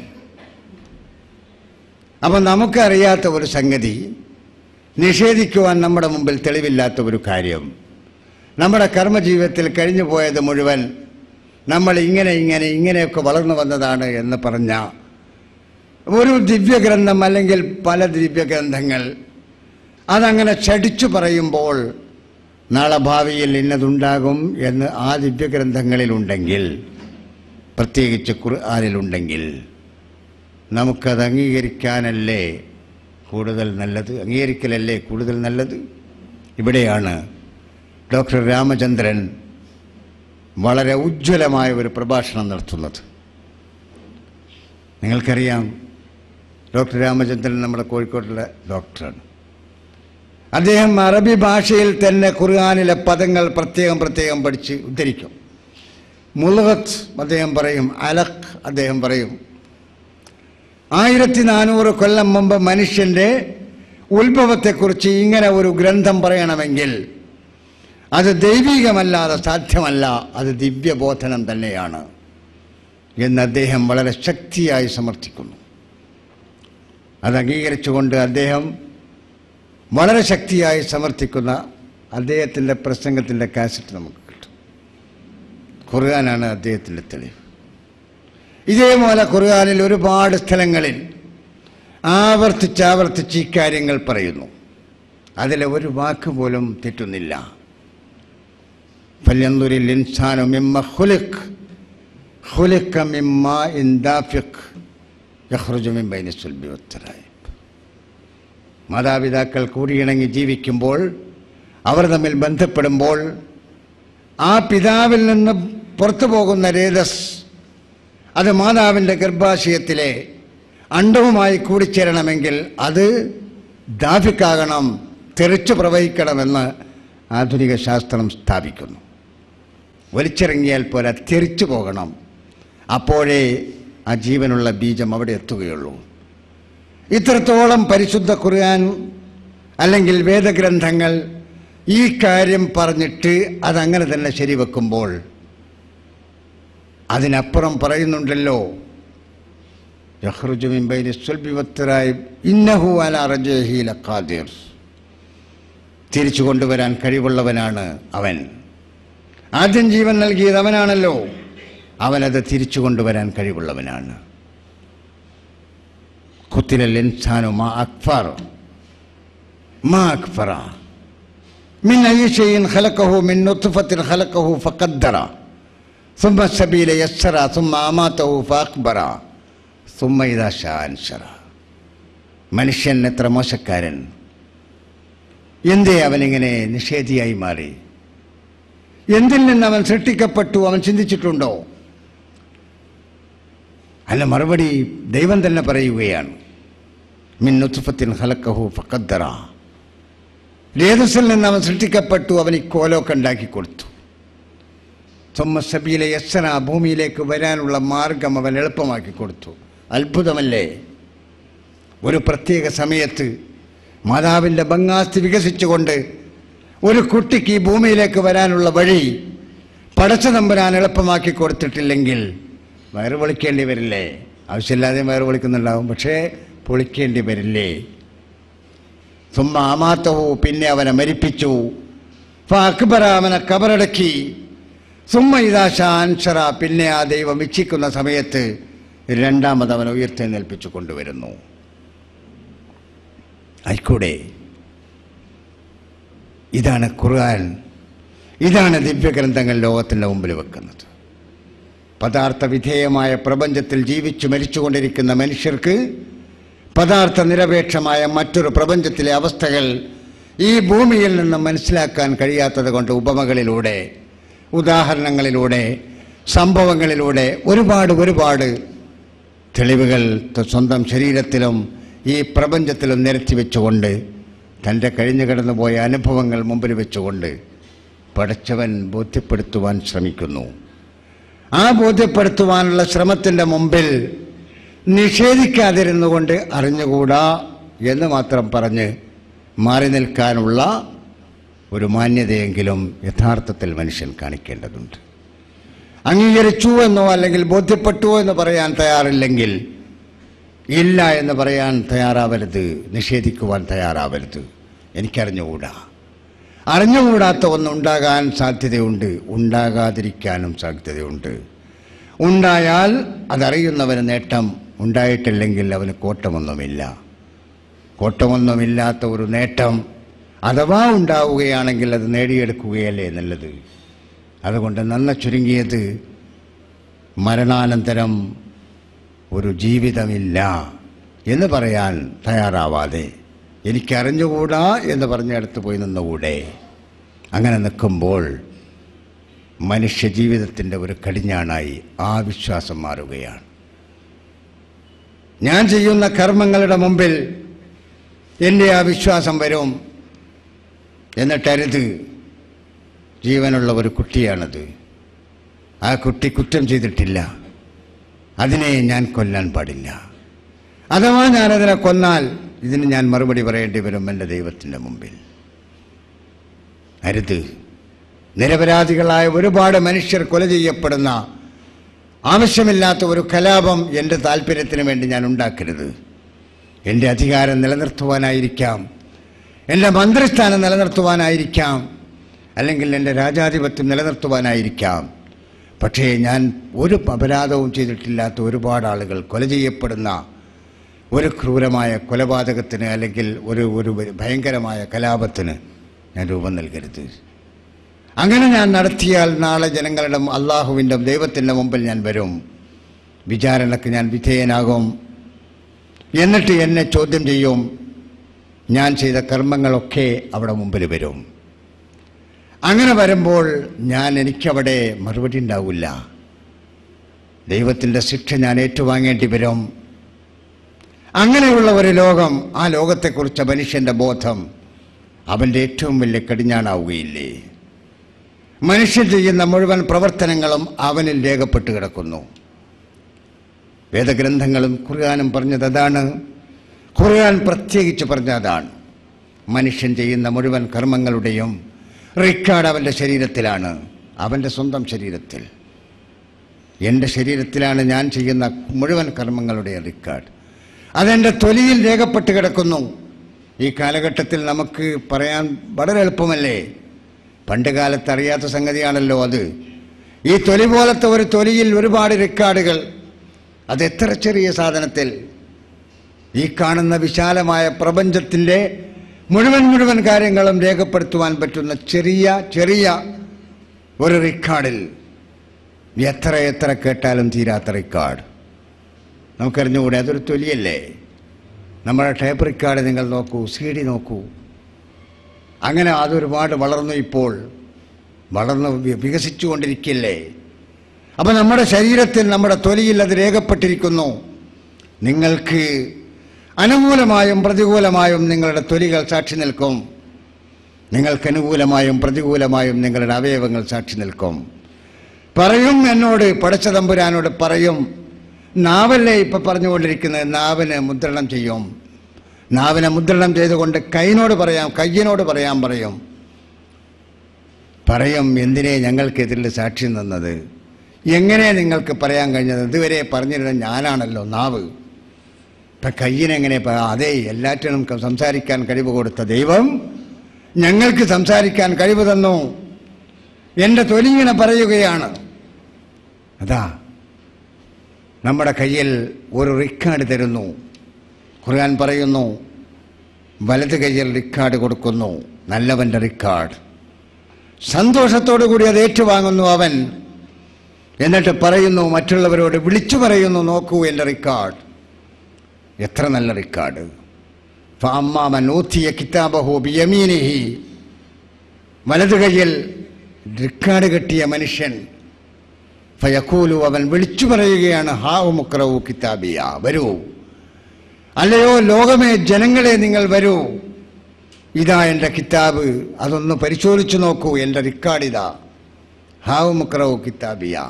Speaker 1: അപ്പം നമുക്കറിയാത്ത ഒരു സംഗതി നിഷേധിക്കുവാൻ നമ്മുടെ മുമ്പിൽ തെളിവില്ലാത്ത ഒരു കാര്യം നമ്മുടെ കർമ്മജീവിതത്തിൽ കഴിഞ്ഞു പോയത് മുഴുവൻ നമ്മൾ ഇങ്ങനെ ഇങ്ങനെ ഇങ്ങനെയൊക്കെ വളർന്നു വന്നതാണ് എന്ന് പറഞ്ഞ ഒരു ദിവ്യഗ്രന്ഥം അല്ലെങ്കിൽ പല ദിവ്യഗ്രന്ഥങ്ങൾ അതങ്ങനെ ചടിച്ചു പറയുമ്പോൾ നാളെ ഭാവിയിൽ ഇന്നതുണ്ടാകും എന്ന് ആ ദിവ്യഗ്രന്ഥങ്ങളിലുണ്ടെങ്കിൽ പ്രത്യേകിച്ച് ഖുർആാനിലുണ്ടെങ്കിൽ നമുക്കത് അംഗീകരിക്കാനല്ലേ കൂടുതൽ നല്ലത് അംഗീകരിക്കലല്ലേ കൂടുതൽ നല്ലത് ഇവിടെയാണ് ഡോക്ടർ രാമചന്ദ്രൻ വളരെ ഉജ്ജ്വലമായ ഒരു പ്രഭാഷണം നടത്തുന്നത് നിങ്ങൾക്കറിയാം ഡോക്ടർ രാമചന്ദ്രൻ നമ്മുടെ കോഴിക്കോട്ടിലെ ഡോക്ടറാണ് അദ്ദേഹം അറബി ഭാഷയിൽ തന്നെ ഖുർആാനിലെ പദങ്ങൾ പ്രത്യേകം പ്രത്യേകം പഠിച്ച് ഉദ്ധരിക്കും മുലഹത്ത് അദ്ദേഹം പറയും അലഖ് അദ്ദേഹം പറയും ആയിരത്തി നാനൂറ് കൊല്ലം മുമ്പ് മനുഷ്യൻ്റെ ഉത്ഭവത്തെക്കുറിച്ച് ഇങ്ങനെ ഒരു ഗ്രന്ഥം പറയണമെങ്കിൽ അത് ദൈവികമല്ലാതെ സാധ്യമല്ല അത് ദിവ്യബോധനം തന്നെയാണ് എന്ന് അദ്ദേഹം വളരെ ശക്തിയായി സമർത്ഥിക്കുന്നു അത് അംഗീകരിച്ചുകൊണ്ട് അദ്ദേഹം വളരെ ശക്തിയായി സമർത്ഥിക്കുന്ന അദ്ദേഹത്തിൻ്റെ പ്രസംഗത്തിൻ്റെ കാസറ്റ് നമുക്ക് കിട്ടും ഖുർആനാണ് അദ്ദേഹത്തിൻ്റെ തെളിവ് ഇതേപോലെ ഖുർആനിൽ ഒരുപാട് സ്ഥലങ്ങളിൽ ആവർത്തിച്ച് ആവർത്തിച്ച് ഈ കാര്യങ്ങൾ പറയുന്നു അതിലെ ഒരു വാക്ക് പോലും തെറ്റുന്നില്ല ഫല്യന്തുരിൽ ഇൻസാനു മിമ്മ ഖുലിഖ് ഖുലിഖ മിമ്മ ഇൻ ദാഫിഖ് യഖ്റുജു മിൻ ബൈനി സുൽബി വത്തറായിബ് മാതാപിതാക്കൾ കൂടിയിണങ്ങി ജീവിക്കുമ്പോൾ അവർ തമ്മിൽ ബന്ധപ്പെടുമ്പോൾ ആ പിതാവിൽ നിന്ന് പുറത്തു പോകുന്ന രേതസ് അത് മാതാവിൻ്റെ ഗർഭാശയത്തിലെ അണ്ടവുമായി കൂടിച്ചേരണമെങ്കിൽ അത് ദാഫിക്കാകണം തെറിച്ചു പ്രവഹിക്കണമെന്ന് ആധുനിക ശാസ്ത്രം സ്ഥാപിക്കുന്നു വലിച്ചിറങ്ങിയാൽ പോലെ തെറിച്ചു പോകണം അപ്പോഴേ ആ ജീവനുള്ള ബീജം അവിടെ എത്തുകയുള്ളൂ ഇത്രത്തോളം പരിശുദ്ധ ഖുർആൻ അല്ലെങ്കിൽ വേദഗ്രന്ഥങ്ങൾ ഈ കാര്യം പറഞ്ഞിട്ട് അതങ്ങനെ തന്നെ ശരിവെക്കുമ്പോൾ അതിനപ്പുറം പറയുന്നുണ്ടല്ലോ യഹ്റുജു മിൻ ബൈനി സുൽബി വത്തറായി ഇന്നഹു അല റജഹി ലഖാദിർ തിരിച്ചു കൊണ്ടുവരാൻ കഴിവുള്ളവനാണ് അവൻ ആദ്യം ജീവൻ നൽകിയത് അവനാണല്ലോ അവനത് തിരിച്ചു കൊണ്ടുവരാൻ കഴിവുള്ളവനാണ് കുത്തിലൽ ഇൻസാനു മാ അക്ഫർ മാ അക്ഫറ من أي شيء خلقه من نطفة خلقه فقدر ثم السبيل يسر ثم أماته فأكبر ثم إذا شاء أنشر മനുഷ്യൻ എത്ര മോശക്കാരൻ എന്തേ അവനിങ്ങനെ നിഷേധിയായി മാറി എന്തിൽ നിന്ന് അവൻ സൃഷ്ടിക്കപ്പെട്ടു അവൻ ചിന്തിച്ചിട്ടുണ്ടോ അല്ല മറുപടി ദൈവം തന്നെ പറയുകയാണ് മിൻ നുത്ഫത്തിൻ ഹലക്കഹു ഫക്കദ്ദറ രേതസിൽ നിന്ന് അവൻ സൃഷ്ടിക്കപ്പെട്ടു അവൻ ഈ കോലമൊക്കെ ഉണ്ടാക്കി കൊടുത്തു സബീലെ യസ്സന ഭൂമിയിലേക്ക് വരാനുള്ള മാർഗം അവൻ എളുപ്പമാക്കി കൊടുത്തു അത്ഭുതമല്ലേ ഒരു പ്രത്യേക സമയത്ത് മാതാവിൻ്റെ ബംഗാസ്തി വികസിച്ചുകൊണ്ട് ഒരു കുട്ടിക്ക് ഈ ഭൂമിയിലേക്ക് വരാനുള്ള വഴി പടച്ച തമ്പുരാൻ എളുപ്പമാക്കി കൊടുത്തിട്ടില്ലെങ്കിൽ വയറ് പൊളിക്കേണ്ടി വരില്ലേ ആവശ്യമില്ലാതെ വയറ് പൊളിക്കുന്നുണ്ടാവും പക്ഷേ പൊളിക്കേണ്ടി വരില്ലേ സുമ്മ അമാത്തവു പിന്നെ അവനെ മരിപ്പിച്ചു അക്ബറ അവനെ കബറടക്കി സുമ്മ ഇതാശ അൻഷറ പിന്നെ ആ ദൈവം ഇച്ഛിക്കുന്ന സമയത്ത് രണ്ടാമത് അവനെ ഉയർത്തെഴുന്നേൽപ്പിച്ചു കൊണ്ടുവരുന്നു ആയിക്കൂടെ ഇതാണ് ഖുർആൻ ഇതാണ് ദിവ്യഗ്രന്ഥങ്ങൾ ലോകത്തിൻ്റെ മുമ്പിൽ വെക്കുന്നത് പദാർത്ഥ വിധേയമായ പ്രപഞ്ചത്തിൽ ജീവിച്ചു മരിച്ചുകൊണ്ടിരിക്കുന്ന മനുഷ്യർക്ക് പദാർത്ഥ നിരപേക്ഷമായ മറ്റൊരു പ്രപഞ്ചത്തിലെ അവസ്ഥകൾ ഈ ഭൂമിയിൽ നിന്ന് മനസ്സിലാക്കാൻ കഴിയാത്തത് കൊണ്ട് ഉപമകളിലൂടെ ഉദാഹരണങ്ങളിലൂടെ സംഭവങ്ങളിലൂടെ ഒരുപാട് ഒരുപാട് തെളിവുകൾ ത- സ്വന്തം ശരീരത്തിലും ഈ പ്രപഞ്ചത്തിലും നിരത്തി വെച്ചുകൊണ്ട് തൻ്റെ കഴിഞ്ഞു കടന്നുപോയ അനുഭവങ്ങൾ മുമ്പിൽ വെച്ചുകൊണ്ട് പടച്ചവൻ ബോധ്യപ്പെടുത്തുവാൻ ശ്രമിക്കുന്നു ആ ബോധ്യപ്പെടുത്തുവാനുള്ള ശ്രമത്തിൻ്റെ മുമ്പിൽ നിഷേധിക്കാതിരുന്നുകൊണ്ട് അറിഞ്ഞുകൂടാ എന്ന് മാത്രം പറഞ്ഞ് മാറി നിൽക്കാനുള്ള ഒരു മാന്യതയെങ്കിലും യഥാർത്ഥത്തിൽ മനുഷ്യൻ കാണിക്കേണ്ടതുണ്ട് അംഗീകരിച്ചു എന്നോ അല്ലെങ്കിൽ ബോധ്യപ്പെട്ടുവോ എന്ന് പറയാൻ തയ്യാറില്ലെങ്കിൽ ഇല്ല എന്ന് പറയാൻ തയ്യാറാവരുത് നിഷേധിക്കുവാൻ തയ്യാറാവരുത് എനിക്കറിഞ്ഞുകൂടാ അറിഞ്ഞുകൂടാത്ത ഒന്നുണ്ടാകാൻ സാധ്യതയുണ്ട് ഉണ്ടാകാതിരിക്കാനും സാധ്യതയുണ്ട് ഉണ്ടായാൽ അതറിയുന്നവന് നേട്ടം ഉണ്ടായിട്ടില്ലെങ്കിൽ അവന് കോട്ടമൊന്നുമില്ല കോട്ടമൊന്നുമില്ലാത്ത ഒരു നേട്ടം അഥവാ ഉണ്ടാവുകയാണെങ്കിൽ അത് നേടിയെടുക്കുകയല്ലേ നല്ലത് അതുകൊണ്ട് നന്ന ചുരുങ്ങിയത് മരണാനന്തരം ഒരു ജീവിതമില്ല എന്ന് പറയാൻ തയ്യാറാവാതെ എനിക്കറിഞ്ഞുകൂടാ എന്ന് പറഞ്ഞടുത്ത് പോയി നിന്നുകൂടെ അങ്ങനെ നിൽക്കുമ്പോൾ മനുഷ്യ ജീവിതത്തിൻ്റെ ഒരു കടിഞ്ഞാണായി ആ വിശ്വാസം മാറുകയാണ് ഞാൻ ചെയ്യുന്ന കർമ്മങ്ങളുടെ മുമ്പിൽ എൻ്റെ ആ വിശ്വാസം വരും എന്നിട്ടരുത് ജീവനുള്ള ഒരു കുട്ടിയാണത് ആ കുട്ടി കുറ്റം ചെയ്തിട്ടില്ല അതിനെ ഞാൻ കൊല്ലാൻ പാടില്ല അഥവാ ഞാനതിനെ കൊന്നാൽ ഇതിന് ഞാൻ മറുപടി പറയേണ്ടി വരും എൻ്റെ ദൈവത്തിൻ്റെ മുമ്പിൽ അരുത് നിരപരാധികളായ ഒരുപാട് മനുഷ്യർ കൊല ചെയ്യപ്പെടുന്ന ആവശ്യമില്ലാത്ത ഒരു കലാപം എൻ്റെ താല്പര്യത്തിന് വേണ്ടി ഞാൻ ഉണ്ടാക്കരുത് എൻ്റെ അധികാരം നിലനിർത്തുവാനായിരിക്കാം എൻ്റെ മന്ത്രിസ്ഥാനം നിലനിർത്തുവാനായിരിക്കാം അല്ലെങ്കിൽ എൻ്റെ രാജാധിപത്യം നിലനിർത്തുവാനായിരിക്കാം പക്ഷേ ഞാൻ ഒരു അപരാധവും ചെയ്തിട്ടില്ലാത്ത ഒരുപാട് ആളുകൾ കൊല ചെയ്യപ്പെടുന്ന ഒരു ക്രൂരമായ കൊലപാതകത്തിന് അല്ലെങ്കിൽ ഒരു ഒരു ഭയങ്കരമായ കലാപത്തിന് ഞാൻ രൂപം നൽകരുത് അങ്ങനെ ഞാൻ നടത്തിയാൽ നാളെ ജനങ്ങളുടെ അള്ളാഹുവിൻ്റെ ദൈവത്തിൻ്റെ മുമ്പിൽ ഞാൻ വരും വിചാരണക്ക് ഞാൻ വിധേയനാകും എന്നിട്ട് എന്നെ ചോദ്യം ചെയ്യും ഞാൻ ചെയ്ത കർമ്മങ്ങളൊക്കെ അവിടെ മുമ്പിൽ വരും അങ്ങനെ വരുമ്പോൾ ഞാൻ എനിക്കവിടെ മറുപടി ഉണ്ടാവില്ല ദൈവത്തിൻ്റെ ശിക്ഷ ഞാൻ ഏറ്റുവാങ്ങേണ്ടി വരും അങ്ങനെയുള്ള ഒരു ലോകം ആ ലോകത്തെക്കുറിച്ച മനുഷ്യൻ്റെ ബോധം അവൻ്റെ ഏറ്റവും വലിയ കടിഞ്ഞാണാവുകയില്ലേ മനുഷ്യൻ ചെയ്യുന്ന മുഴുവൻ പ്രവർത്തനങ്ങളും അവനിൽ രേഖപ്പെട്ട് കിടക്കുന്നു വേദഗ്രന്ഥങ്ങളും ഖുർആാനും പറഞ്ഞത് അതാണ് ഖുർആൻ പ്രത്യേകിച്ച് പറഞ്ഞ അതാണ് മനുഷ്യൻ ചെയ്യുന്ന മുഴുവൻ കർമ്മങ്ങളുടെയും റെക്കോർഡ് അവൻ്റെ ശരീരത്തിലാണ് അവൻ്റെ സ്വന്തം ശരീരത്തിൽ എൻ്റെ ശരീരത്തിലാണ് ഞാൻ ചെയ്യുന്ന മുഴുവൻ കർമ്മങ്ങളുടെ റെക്കോർഡ് അതെൻ്റെ തൊലിയിൽ രേഖപ്പെട്ട് കിടക്കുന്നു ഈ കാലഘട്ടത്തിൽ നമുക്ക് പറയാൻ വളരെ എളുപ്പമല്ലേ പണ്ട് കാലത്ത് അറിയാത്ത സംഗതിയാണല്ലോ അത് ഈ തൊലി പോലത്തെ ഒരു തൊലിയിൽ ഒരുപാട് റെക്കോർഡുകൾ അത് എത്ര ചെറിയ സാധനത്തിൽ ഈ കാണുന്ന വിശാലമായ പ്രപഞ്ചത്തിൻ്റെ മുഴുവൻ മുഴുവൻ കാര്യങ്ങളും രേഖപ്പെടുത്തുവാൻ പറ്റുന്ന ചെറിയ ചെറിയ ഒരു റെക്കോർഡിൽ എത്ര എത്ര കേട്ടാലും തീരാത്ത റെക്കോർഡ് നമുക്കറിഞ്ഞുകൂടെ അതൊരു തൊലിയല്ലേ നമ്മുടെ ടേപ്പ് റെക്കോർഡ് നിങ്ങൾ നോക്കൂ സി ഡി നോക്കൂ അങ്ങനെ അതൊരുപാട് വളർന്നു ഇപ്പോൾ വളർന്ന് വി- വികസിച്ചുകൊണ്ടിരിക്കില്ലേ അപ്പം നമ്മുടെ ശരീരത്തിൽ നമ്മുടെ തൊലിയിൽ അത് രേഖപ്പെട്ടിരിക്കുന്നു നിങ്ങൾക്ക് അനുകൂലമായും പ്രതികൂലമായും നിങ്ങളുടെ തൊലികൾ സാക്ഷി നിൽക്കും നിങ്ങൾക്ക് അനുകൂലമായും പ്രതികൂലമായും നിങ്ങളുടെ അവയവങ്ങൾ സാക്ഷി നിൽക്കും പറയും എന്നോട് പടച്ച തമ്പുരാനോട് പറയും നാവല്ലേ ഇപ്പം പറഞ്ഞുകൊണ്ടിരിക്കുന്നത് നാവിന് മുദ്രണം ചെയ്യും നാവിനെ മുദ്രണം ചെയ്തുകൊണ്ട് കൈനോട് പറയാം കയ്യനോട് പറയാൻ പറയും പറയും എന്തിനെ ഞങ്ങൾക്കെതിരിൽ സാക്ഷി നിന്നത് എങ്ങനെ നിങ്ങൾക്ക് പറയാൻ കഴിഞ്ഞത് ഇതുവരെ പറഞ്ഞിരുന്ന ഞാനാണല്ലോ നാവ് ഇപ്പം കയ്യിനെങ്ങനെ പ- അതെ എല്ലാറ്റിനും ക- സംസാരിക്കാൻ കഴിവ് കൊടുത്ത ദൈവം ഞങ്ങൾക്ക് സംസാരിക്കാൻ കഴിവ് തന്നു എൻ്റെ തൊലിങ്ങനെ പറയുകയാണ് അതാ നമ്മുടെ കയ്യിൽ ഒരു റിക്കാർഡ് തരുന്നു ഖുർആൻ പറയുന്നു വലത് കയ്യിൽ റിക്കാർഡ് കൊടുക്കുന്നു നല്ലവൻ്റെ റിക്കാർഡ് സന്തോഷത്തോടു കൂടി അത് ഏറ്റുവാങ്ങുന്നു അവൻ എന്നിട്ട് പറയുന്നു മറ്റുള്ളവരോട് വിളിച്ചു പറയുന്നു നോക്കൂ എൻ്റെ റിക്കാർഡ് എത്ര നല്ല റിക്കാർഡ് ഫഅമ്മാമൻ ഊത്തിയ കിതാബഹു ബിയമീനിഹി വലത് കയ്യിൽ റിക്കാർഡ് കെട്ടിയ മനുഷ്യൻ ഫയക്കൂലു അവൻ വിളിച്ചു പറയുകയാണ് ഹാവു മുക്രവു കിതാബിയ വരൂ അല്ലയോ ലോകമേ ജനങ്ങളെ നിങ്ങൾ വരൂ ഇതാ എൻ്റെ കിതാബ് അതൊന്ന് പരിശോധിച്ചു നോക്കൂ എൻ്റെ റിക്കാർഡ് ഇതാ ഹാവു മുക്രവു കിതാബിയ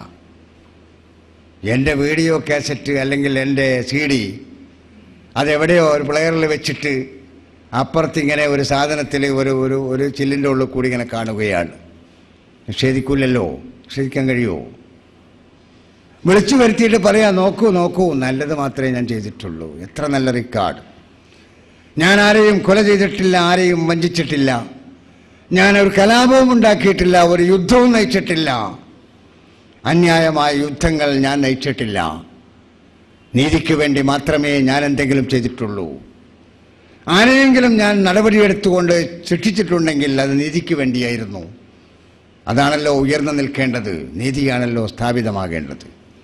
Speaker 1: എൻ്റെ വീഡിയോ കാസറ്റ് അല്ലെങ്കിൽ എൻ്റെ സി ഡി അതെവിടെയോ ഒരു പ്ലെയറിൽ വെച്ചിട്ട് അപ്പുറത്തിങ്ങനെ ഒരു സാധനത്തിൽ ഒരു ഒരു ഒരു ചില്ലിൻ്റെ ഉള്ളിൽ കൂടി ഇങ്ങനെ കാണുകയാണ് നിഷേധിക്കില്ലല്ലോ നിഷേധിക്കാൻ കഴിയുമോ വിളിച്ചു വരുത്തിയിട്ട് പറയാം നോക്കൂ നോക്കൂ നല്ലത് മാത്രമേ ഞാൻ ചെയ്തിട്ടുള്ളൂ എത്ര നല്ല റിക്കാർഡ് ഞാൻ ആരെയും കൊല ചെയ്തിട്ടില്ല ആരെയും വഞ്ചിച്ചിട്ടില്ല ഞാൻ ഒരു കലാപവും ഉണ്ടാക്കിയിട്ടില്ല ഒരു യുദ്ധവും നയിച്ചിട്ടില്ല അന്യായമായ യുദ്ധങ്ങൾ ഞാൻ നയിച്ചിട്ടില്ല നീതിക്ക് വേണ്ടി മാത്രമേ ഞാൻ എന്തെങ്കിലും ചെയ്തിട്ടുള്ളൂ ആരെയെങ്കിലും ഞാൻ നടപടിയെടുത്തുകൊണ്ട് ശിക്ഷിച്ചിട്ടുണ്ടെങ്കിൽ അത് നീതിക്ക് വേണ്ടിയായിരുന്നു അതാണല്ലോ ഉയർന്നു നിൽക്കേണ്ടത് നീതിയാണല്ലോ സ്ഥാപിതമാകേണ്ടത്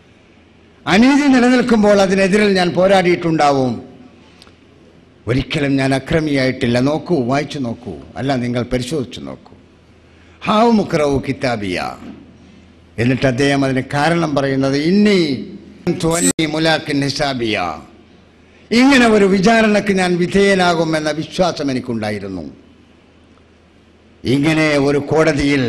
Speaker 1: അനീതി നിലനിൽക്കുമ്പോൾ അതിനെതിരിൽ ഞാൻ പോരാടിയിട്ടുണ്ടാവും ഒരിക്കലും ഞാൻ അക്രമിയായിട്ടില്ല നോക്കൂ വായിച്ചു നോക്കൂ അല്ല നിങ്ങൾ പരിശോധിച്ചു നോക്കൂ ഹാവ് മുക്രവു കിതാബിയ എന്നിട്ട് അദ്ദേഹം അതിന് കാരണം പറയുന്നത് ഇന്നി ത്വന്നി മുലാക്കിൻ ഹിസാബിയ ഇങ്ങനെ ഒരു വിചാരണക്ക് ഞാൻ വിധേയനാകുമെന്ന വിശ്വാസം എനിക്കുണ്ടായിരുന്നു ഇങ്ങനെ ഒരു കോടതിയിൽ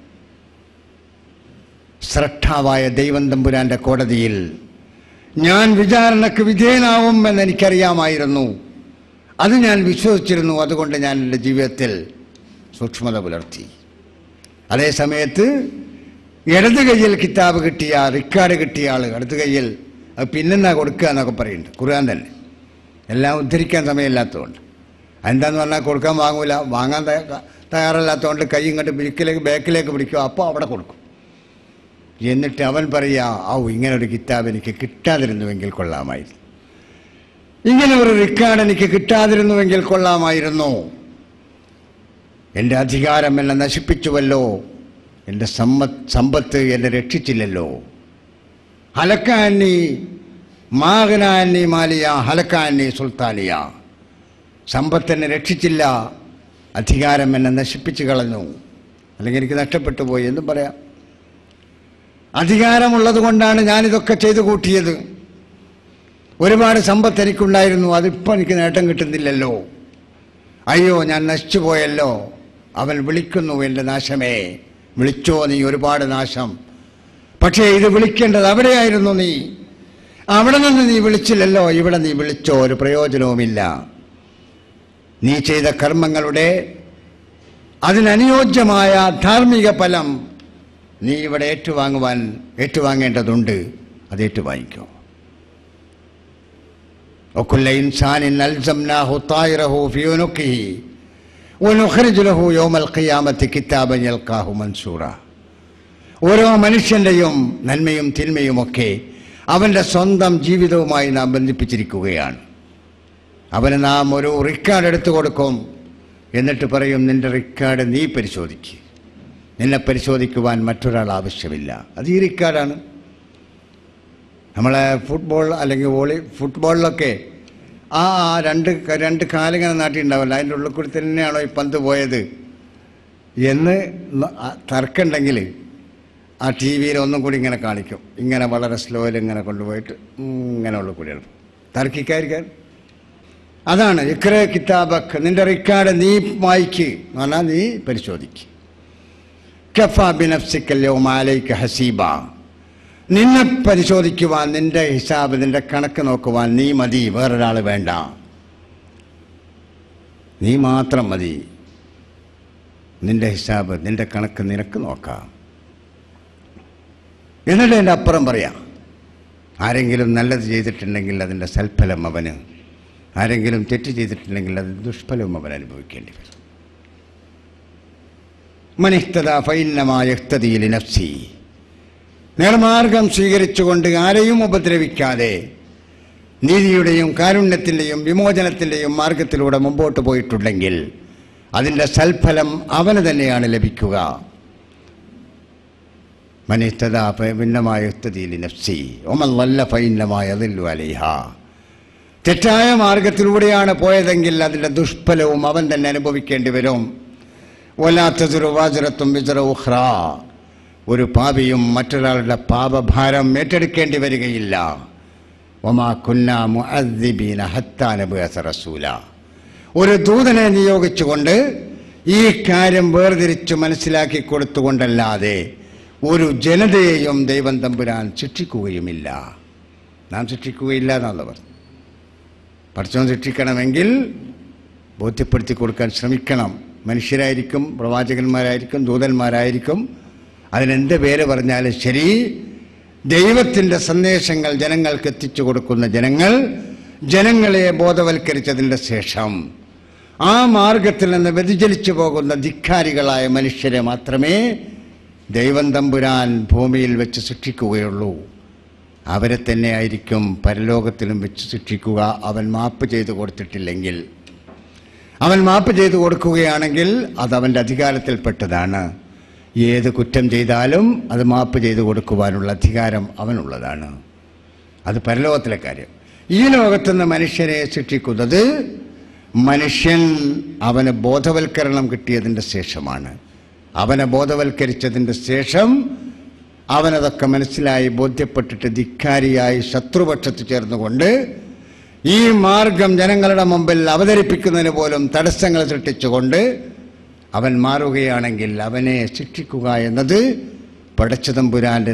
Speaker 1: ശ്രദ്ധാവായ ദൈവം തമ്പുരാന്റെ കോടതിയിൽ ഞാൻ വിചാരണക്ക് വിധേയനാവും എന്ന് എനിക്കറിയാമായിരുന്നു അത് ഞാൻ വിശ്വസിച്ചിരുന്നു അതുകൊണ്ട് ഞാൻ എൻ്റെ ജീവിതത്തിൽ സൂക്ഷ്മത പുലർത്തി അതേ സമയത്ത് ഇടത് കയ്യിൽ കിതാബ് കിട്ടിയ റിക്കാർഡ് കിട്ടിയ ആൾ ഇടത് കയ്യിൽ അത് പിന്നെന്നാ കൊടുക്കുക എന്നൊക്കെ പറയുന്നുണ്ട് ഖുർആൻ തന്നെ എല്ലാം ഉദ്ധരിക്കാൻ സമയമില്ലാത്തതുകൊണ്ട് എന്താന്ന് പറഞ്ഞാൽ കൊടുക്കാൻ വാങ്ങൂല വാങ്ങാൻ തയ്യ- തയ്യാറല്ലാത്തതുകൊണ്ട് കൈ ഇങ്ങോട്ട് ബിക്കിലേക്ക് ബാക്കിലേക്ക് പിടിക്കും അപ്പോൾ അവിടെ കൊടുക്കും എന്നിട്ട് അവൻ പറയുക ഔ ഇങ്ങനെ ഒരു കിതാബ് എനിക്ക് കിട്ടാതിരുന്നുവെങ്കിൽ കൊള്ളാമായിരുന്നു ഇങ്ങനെ ഒരു റിക്കാർഡ് എനിക്ക് കിട്ടാതിരുന്നുവെങ്കിൽ കൊള്ളാമായിരുന്നു എൻ്റെ അധികാരം എന്നെ നശിപ്പിച്ചുവല്ലോ എൻ്റെ സമ്പത്ത് സമ്പത്ത് എന്നെ രക്ഷിച്ചില്ലല്ലോ ഹലക്കാന്നി മാഗനാന്നി മാലിയ ഹലക്കാന്നി സുൽത്താനിയ സമ്പത്ത് എന്നെ രക്ഷിച്ചില്ല അധികാരം എന്നെ നശിപ്പിച്ചു കളഞ്ഞു അല്ലെങ്കിൽ എനിക്ക് നഷ്ടപ്പെട്ടു പോയി എന്നും പറയാം അധികാരമുള്ളത് കൊണ്ടാണ് ഞാനിതൊക്കെ ചെയ്തു കൂട്ടിയത് ഒരുപാട് സമ്പത്ത് എനിക്കുണ്ടായിരുന്നു അതിപ്പോൾ എനിക്ക് നേട്ടം കിട്ടുന്നില്ലല്ലോ അയ്യോ ഞാൻ നശിച്ചു പോയല്ലോ അവൻ വിളിക്കുന്നു എൻ്റെ നാശമേ വിളിച്ചോ നീ ഒരുപാട് നാശം പക്ഷേ ഇത് വിളിക്കേണ്ടത് അവിടെയായിരുന്നു നീ അവിടെ നിന്ന് നീ വിളിച്ചില്ലല്ലോ ഇവിടെ നീ വിളിച്ചോ ഒരു പ്രയോജനവുമില്ല നീ ചെയ്ത കർമ്മങ്ങളുടെ അതിനനുയോജ്യമായ ധാർമ്മിക ഫലം നീ ഇവിടെ ഏറ്റുവാങ്ങുവാൻ ഏറ്റുവാങ്ങേണ്ടതുണ്ട് അത് ഏറ്റുവാങ്ങിക്കോ وكل إنسان ألزمناه طائره في عنقه ونخرج له يوم القيامة كتابا يلقاه منشورا ഓരോ മനുഷ്യൻ്റെയും നന്മയും തിന്മയുമൊക്കെ അവൻ്റെ സ്വന്തം ജീവിതവുമായി നാം ബന്ധിപ്പിച്ചിരിക്കുകയാണ് അവന് നാം ഒരു റിക്കാർഡ് എടുത്തു കൊടുക്കും എന്നിട്ട് പറയും നിന്റെ റിക്കാർഡ് നീ പരിശോധിക്കുക നിന്നെ പരിശോധിക്കുവാൻ മറ്റൊരാൾ ആവശ്യമില്ല അത് ഈ റിക്കാർഡാണ് നമ്മളെ ഫുട്ബോൾ അല്ലെങ്കിൽ വോളി ഫുട്ബോളിലൊക്കെ ആ ആ രണ്ട് ക- രണ്ട് കാലിങ്ങനെ നാട്ടിണ്ടാവില്ല അതിൻ്റെ ഉള്ളിൽ കൂടി തന്നെയാണോ ഈ പന്ത് പോയത് എന്ന് ന- ആ തർക്കമുണ്ടെങ്കിൽ ആ ടി വിയിൽ ഒന്നും കൂടി ഇങ്ങനെ കാണിക്കും ഇങ്ങനെ വളരെ സ്ലോയിൽ ഇങ്ങനെ കൊണ്ടുപോയിട്ട് ഇങ്ങനെ ഉള്ള കൂടി എടുക്കും തർക്കിക്കാതിരിക്കാൻ അതാണ് ഇക്ര കിതാബക്ക് നിന്റെ റിക്കാർഡ് നീ വായിക്ക് എന്ന് പറഞ്ഞാൽ നീ പരിശോധിക്ക് കഫ ബിനഫ്സിക്കല്ലോ മാലയ്ക്ക് ഹസീബ നിന്നെ പരിശോധിക്കുവാൻ നിന്റെ ഹിസാബ് നിന്റെ കണക്ക് നോക്കുവാൻ നീ മതി വേറൊരാൾ വേണ്ട നീ മാത്രം മതി നിന്റെ ഹിസാബ് നിന്റെ കണക്ക് നിനക്ക് നോക്കാം എന്നിട്ട് എൻ്റെ അപ്പുറം പറയാം ആരെങ്കിലും നല്ലത് ചെയ്തിട്ടുണ്ടെങ്കിൽ അതിൻ്റെ സൽഫലം അവന് ആരെങ്കിലും തെറ്റ് ചെയ്തിട്ടുണ്ടെങ്കിൽ അത് ദുഷ്ഫലവും അവൻ അനുഭവിക്കേണ്ടി വരും മനിഹ്തദ ഫൈന്നമായഹ്തദീലി നഫ്സി നേർമാർഗം സ്വീകരിച്ചുകൊണ്ട് ആരെയും ഉപദ്രവിക്കാതെ നീതിയുടെയും കാരുണ്യത്തിൻ്റെയും വിമോചനത്തിൻ്റെയും മാർഗത്തിലൂടെ മുമ്പോട്ട് പോയിട്ടുണ്ടെങ്കിൽ അതിൻ്റെ സൽഫലം അവന് തന്നെയാണ് ലഭിക്കുക മനിഹ്തദ ഭിന്നമായഹ്തദീലി നഫ്സി ഒമല്ല ഫൈന്നമായ അലിഹ തെറ്റായ മാർഗത്തിലൂടെയാണ് പോയതെങ്കിൽ അതിൻ്റെ ദുഷ്ഫലവും അവൻ തന്നെ അനുഭവിക്കേണ്ടി വരും ഒലാത്തതൊരു വാചരത്തും വിചറ ഉഹ്റ ഒരു പാപിയും മറ്റൊരാളുടെ പാപഭാരം ഏറ്റെടുക്കേണ്ടി വരികയില്ല ഒമാ കുന്ന മുഅദ്ദിബീന ഹത്താനബുഅസ റസൂല ഒരു ദൂതനെ നിയോഗിച്ചുകൊണ്ട് ഈ കാര്യം വേർതിരിച്ച് മനസ്സിലാക്കി കൊടുത്തുകൊണ്ടല്ലാതെ ഒരു ജനതയെയും ദൈവം തമ്പുരാൻ ശിക്ഷിക്കുകയുമില്ല നാം ശിക്ഷിക്കുകയില്ല എന്നുള്ളവർ പഠിച്ചവൻ ശിക്ഷിക്കണമെങ്കിൽ ബോധ്യപ്പെടുത്തി കൊടുക്കാൻ ശ്രമിക്കണം മനുഷ്യരായിരിക്കും പ്രവാചകന്മാരായിരിക്കും ദൂതന്മാരായിരിക്കും അതിനെന്ത് പേര് പറഞ്ഞാലും ശരി ദൈവത്തിൻ്റെ സന്ദേശങ്ങൾ ജനങ്ങൾക്ക് എത്തിച്ചു കൊടുക്കുന്ന ജനങ്ങൾ ജനങ്ങളെ ബോധവൽക്കരിച്ചതിൻ്റെ ശേഷം ആ മാർഗത്തിൽ നിന്ന് വ്യതിചലിച്ചു പോകുന്ന ധിക്കാരികളായ മനുഷ്യരെ മാത്രമേ ദൈവം തമ്പുരാൻ ഭൂമിയിൽ വെച്ച് ശിക്ഷിക്കുകയുള്ളൂ അവരെ തന്നെ ആയിരിക്കും പരലോകത്തിലും വെച്ച് ശിക്ഷിക്കുക അവൻ മാപ്പ് ചെയ്തു കൊടുത്തിട്ടില്ലെങ്കിൽ അവൻ മാപ്പ് ചെയ്തു കൊടുക്കുകയാണെങ്കിൽ അത് അവൻ്റെ അധികാരത്തിൽപ്പെട്ടതാണ് ഏത് കുറ്റം ചെയ്താലും അത് മാപ്പ് ചെയ്തു കൊടുക്കുവാനുള്ള അധികാരം അവനുള്ളതാണ് അത് പരലോകത്തിലെ കാര്യം ഈ ലോകത്തുനിന്ന് മനുഷ്യനെ ശിക്ഷിക്കുന്നത് മനുഷ്യൻ അവന് ബോധവൽക്കരണം കിട്ടിയതിൻ്റെ ശേഷമാണ് അവനെ ബോധവൽക്കരിച്ചതിൻ്റെ ശേഷം അവനതൊക്കെ മനസ്സിലായി ബോധ്യപ്പെട്ടിട്ട് ധിക്കാരിയായി ശത്രുപക്ഷത്ത് ചേർന്നുകൊണ്ട് ഈ മാർഗം ജനങ്ങളുടെ മുമ്പിൽ അവതരിപ്പിക്കുന്നതിന് പോലും തടസ്സങ്ങൾ സൃഷ്ടിച്ചുകൊണ്ട് അവൻ മാറുകയാണെങ്കിൽ അവനെ ശിക്ഷിക്കുക എന്നത് പടച്ചതമ്പുരാൻ്റെ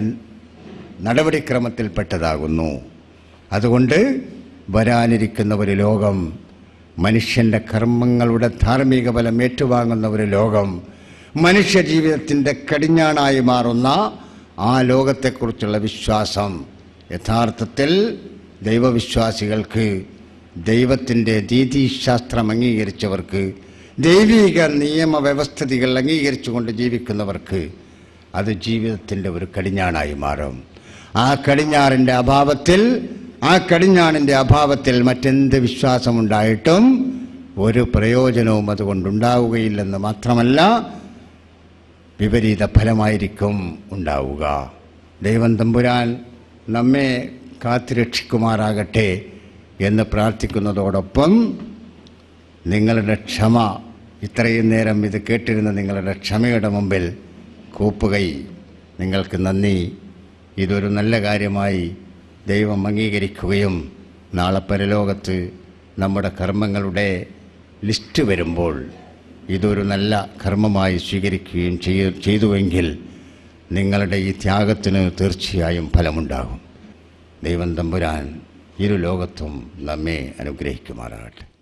Speaker 1: നടപടിക്രമത്തിൽപ്പെട്ടതാകുന്നു അതുകൊണ്ട് വരാനിരിക്കുന്ന ഒരു ലോകം മനുഷ്യൻ്റെ കർമ്മങ്ങളുടെ ധാർമ്മിക ഫലം ഏറ്റുവാങ്ങുന്ന ഒരു ലോകം മനുഷ്യ ജീവിതത്തിൻ്റെ കടിഞ്ഞാണായി മാറുന്ന ആ ലോകത്തെക്കുറിച്ചുള്ള വിശ്വാസം യഥാർത്ഥത്തിൽ ദൈവവിശ്വാസികൾക്ക് ദൈവത്തിൻ്റെ രീതിശാസ്ത്രം അംഗീകരിച്ചവർക്ക് ദൈവിക നിയമവ്യവസ്ഥിതികൾ അംഗീകരിച്ചുകൊണ്ട് ജീവിക്കുന്നവർക്ക് അത് ജീവിതത്തിൻ്റെ ഒരു കടിഞ്ഞാണായി മാറും ആ കടിഞ്ഞാറിൻ്റെ അഭാവത്തിൽ ആ കടിഞ്ഞാണിൻ്റെ അഭാവത്തിൽ മറ്റെന്ത് വിശ്വാസമുണ്ടായിട്ടും ഒരു പ്രയോജനവും അതുകൊണ്ടുണ്ടാവുകയില്ലെന്ന് മാത്രമല്ല വിപരീത ഫലമായിരിക്കും ഉണ്ടാവുക ദൈവം തമ്പുരാൻ നമ്മെ കാത്തുരക്ഷിക്കുമാറാകട്ടെ എന്ന് പ്രാർത്ഥിക്കുന്നതോടൊപ്പം നിങ്ങളുടെ ക്ഷമ ഇത്രയും നേരം ഇത് കേട്ടിരുന്ന നിങ്ങളുടെ ക്ഷമയുടെ മുമ്പിൽ കൂപ്പുകൈ നിങ്ങൾക്ക് നന്ദി ഇതൊരു നല്ല കാര്യമായി ദൈവം അംഗീകരിക്കുകയും നാളെ പരലോകത്ത് നമ്മുടെ കർമ്മങ്ങളുടെ ലിസ്റ്റ് വരുമ്പോൾ ഇതൊരു നല്ല കർമ്മമായി സ്വീകരിക്കുകയും ചെയ്യ ചെയ്തുവെങ്കിൽ നിങ്ങളുടെ ഈ ത്യാഗത്തിന് തീർച്ചയായും ഫലമുണ്ടാകും ദൈവം തമ്പുരാൻ ഇരു ലോകത്തും നമ്മെ അനുഗ്രഹിക്കുമാറാകട്ടെ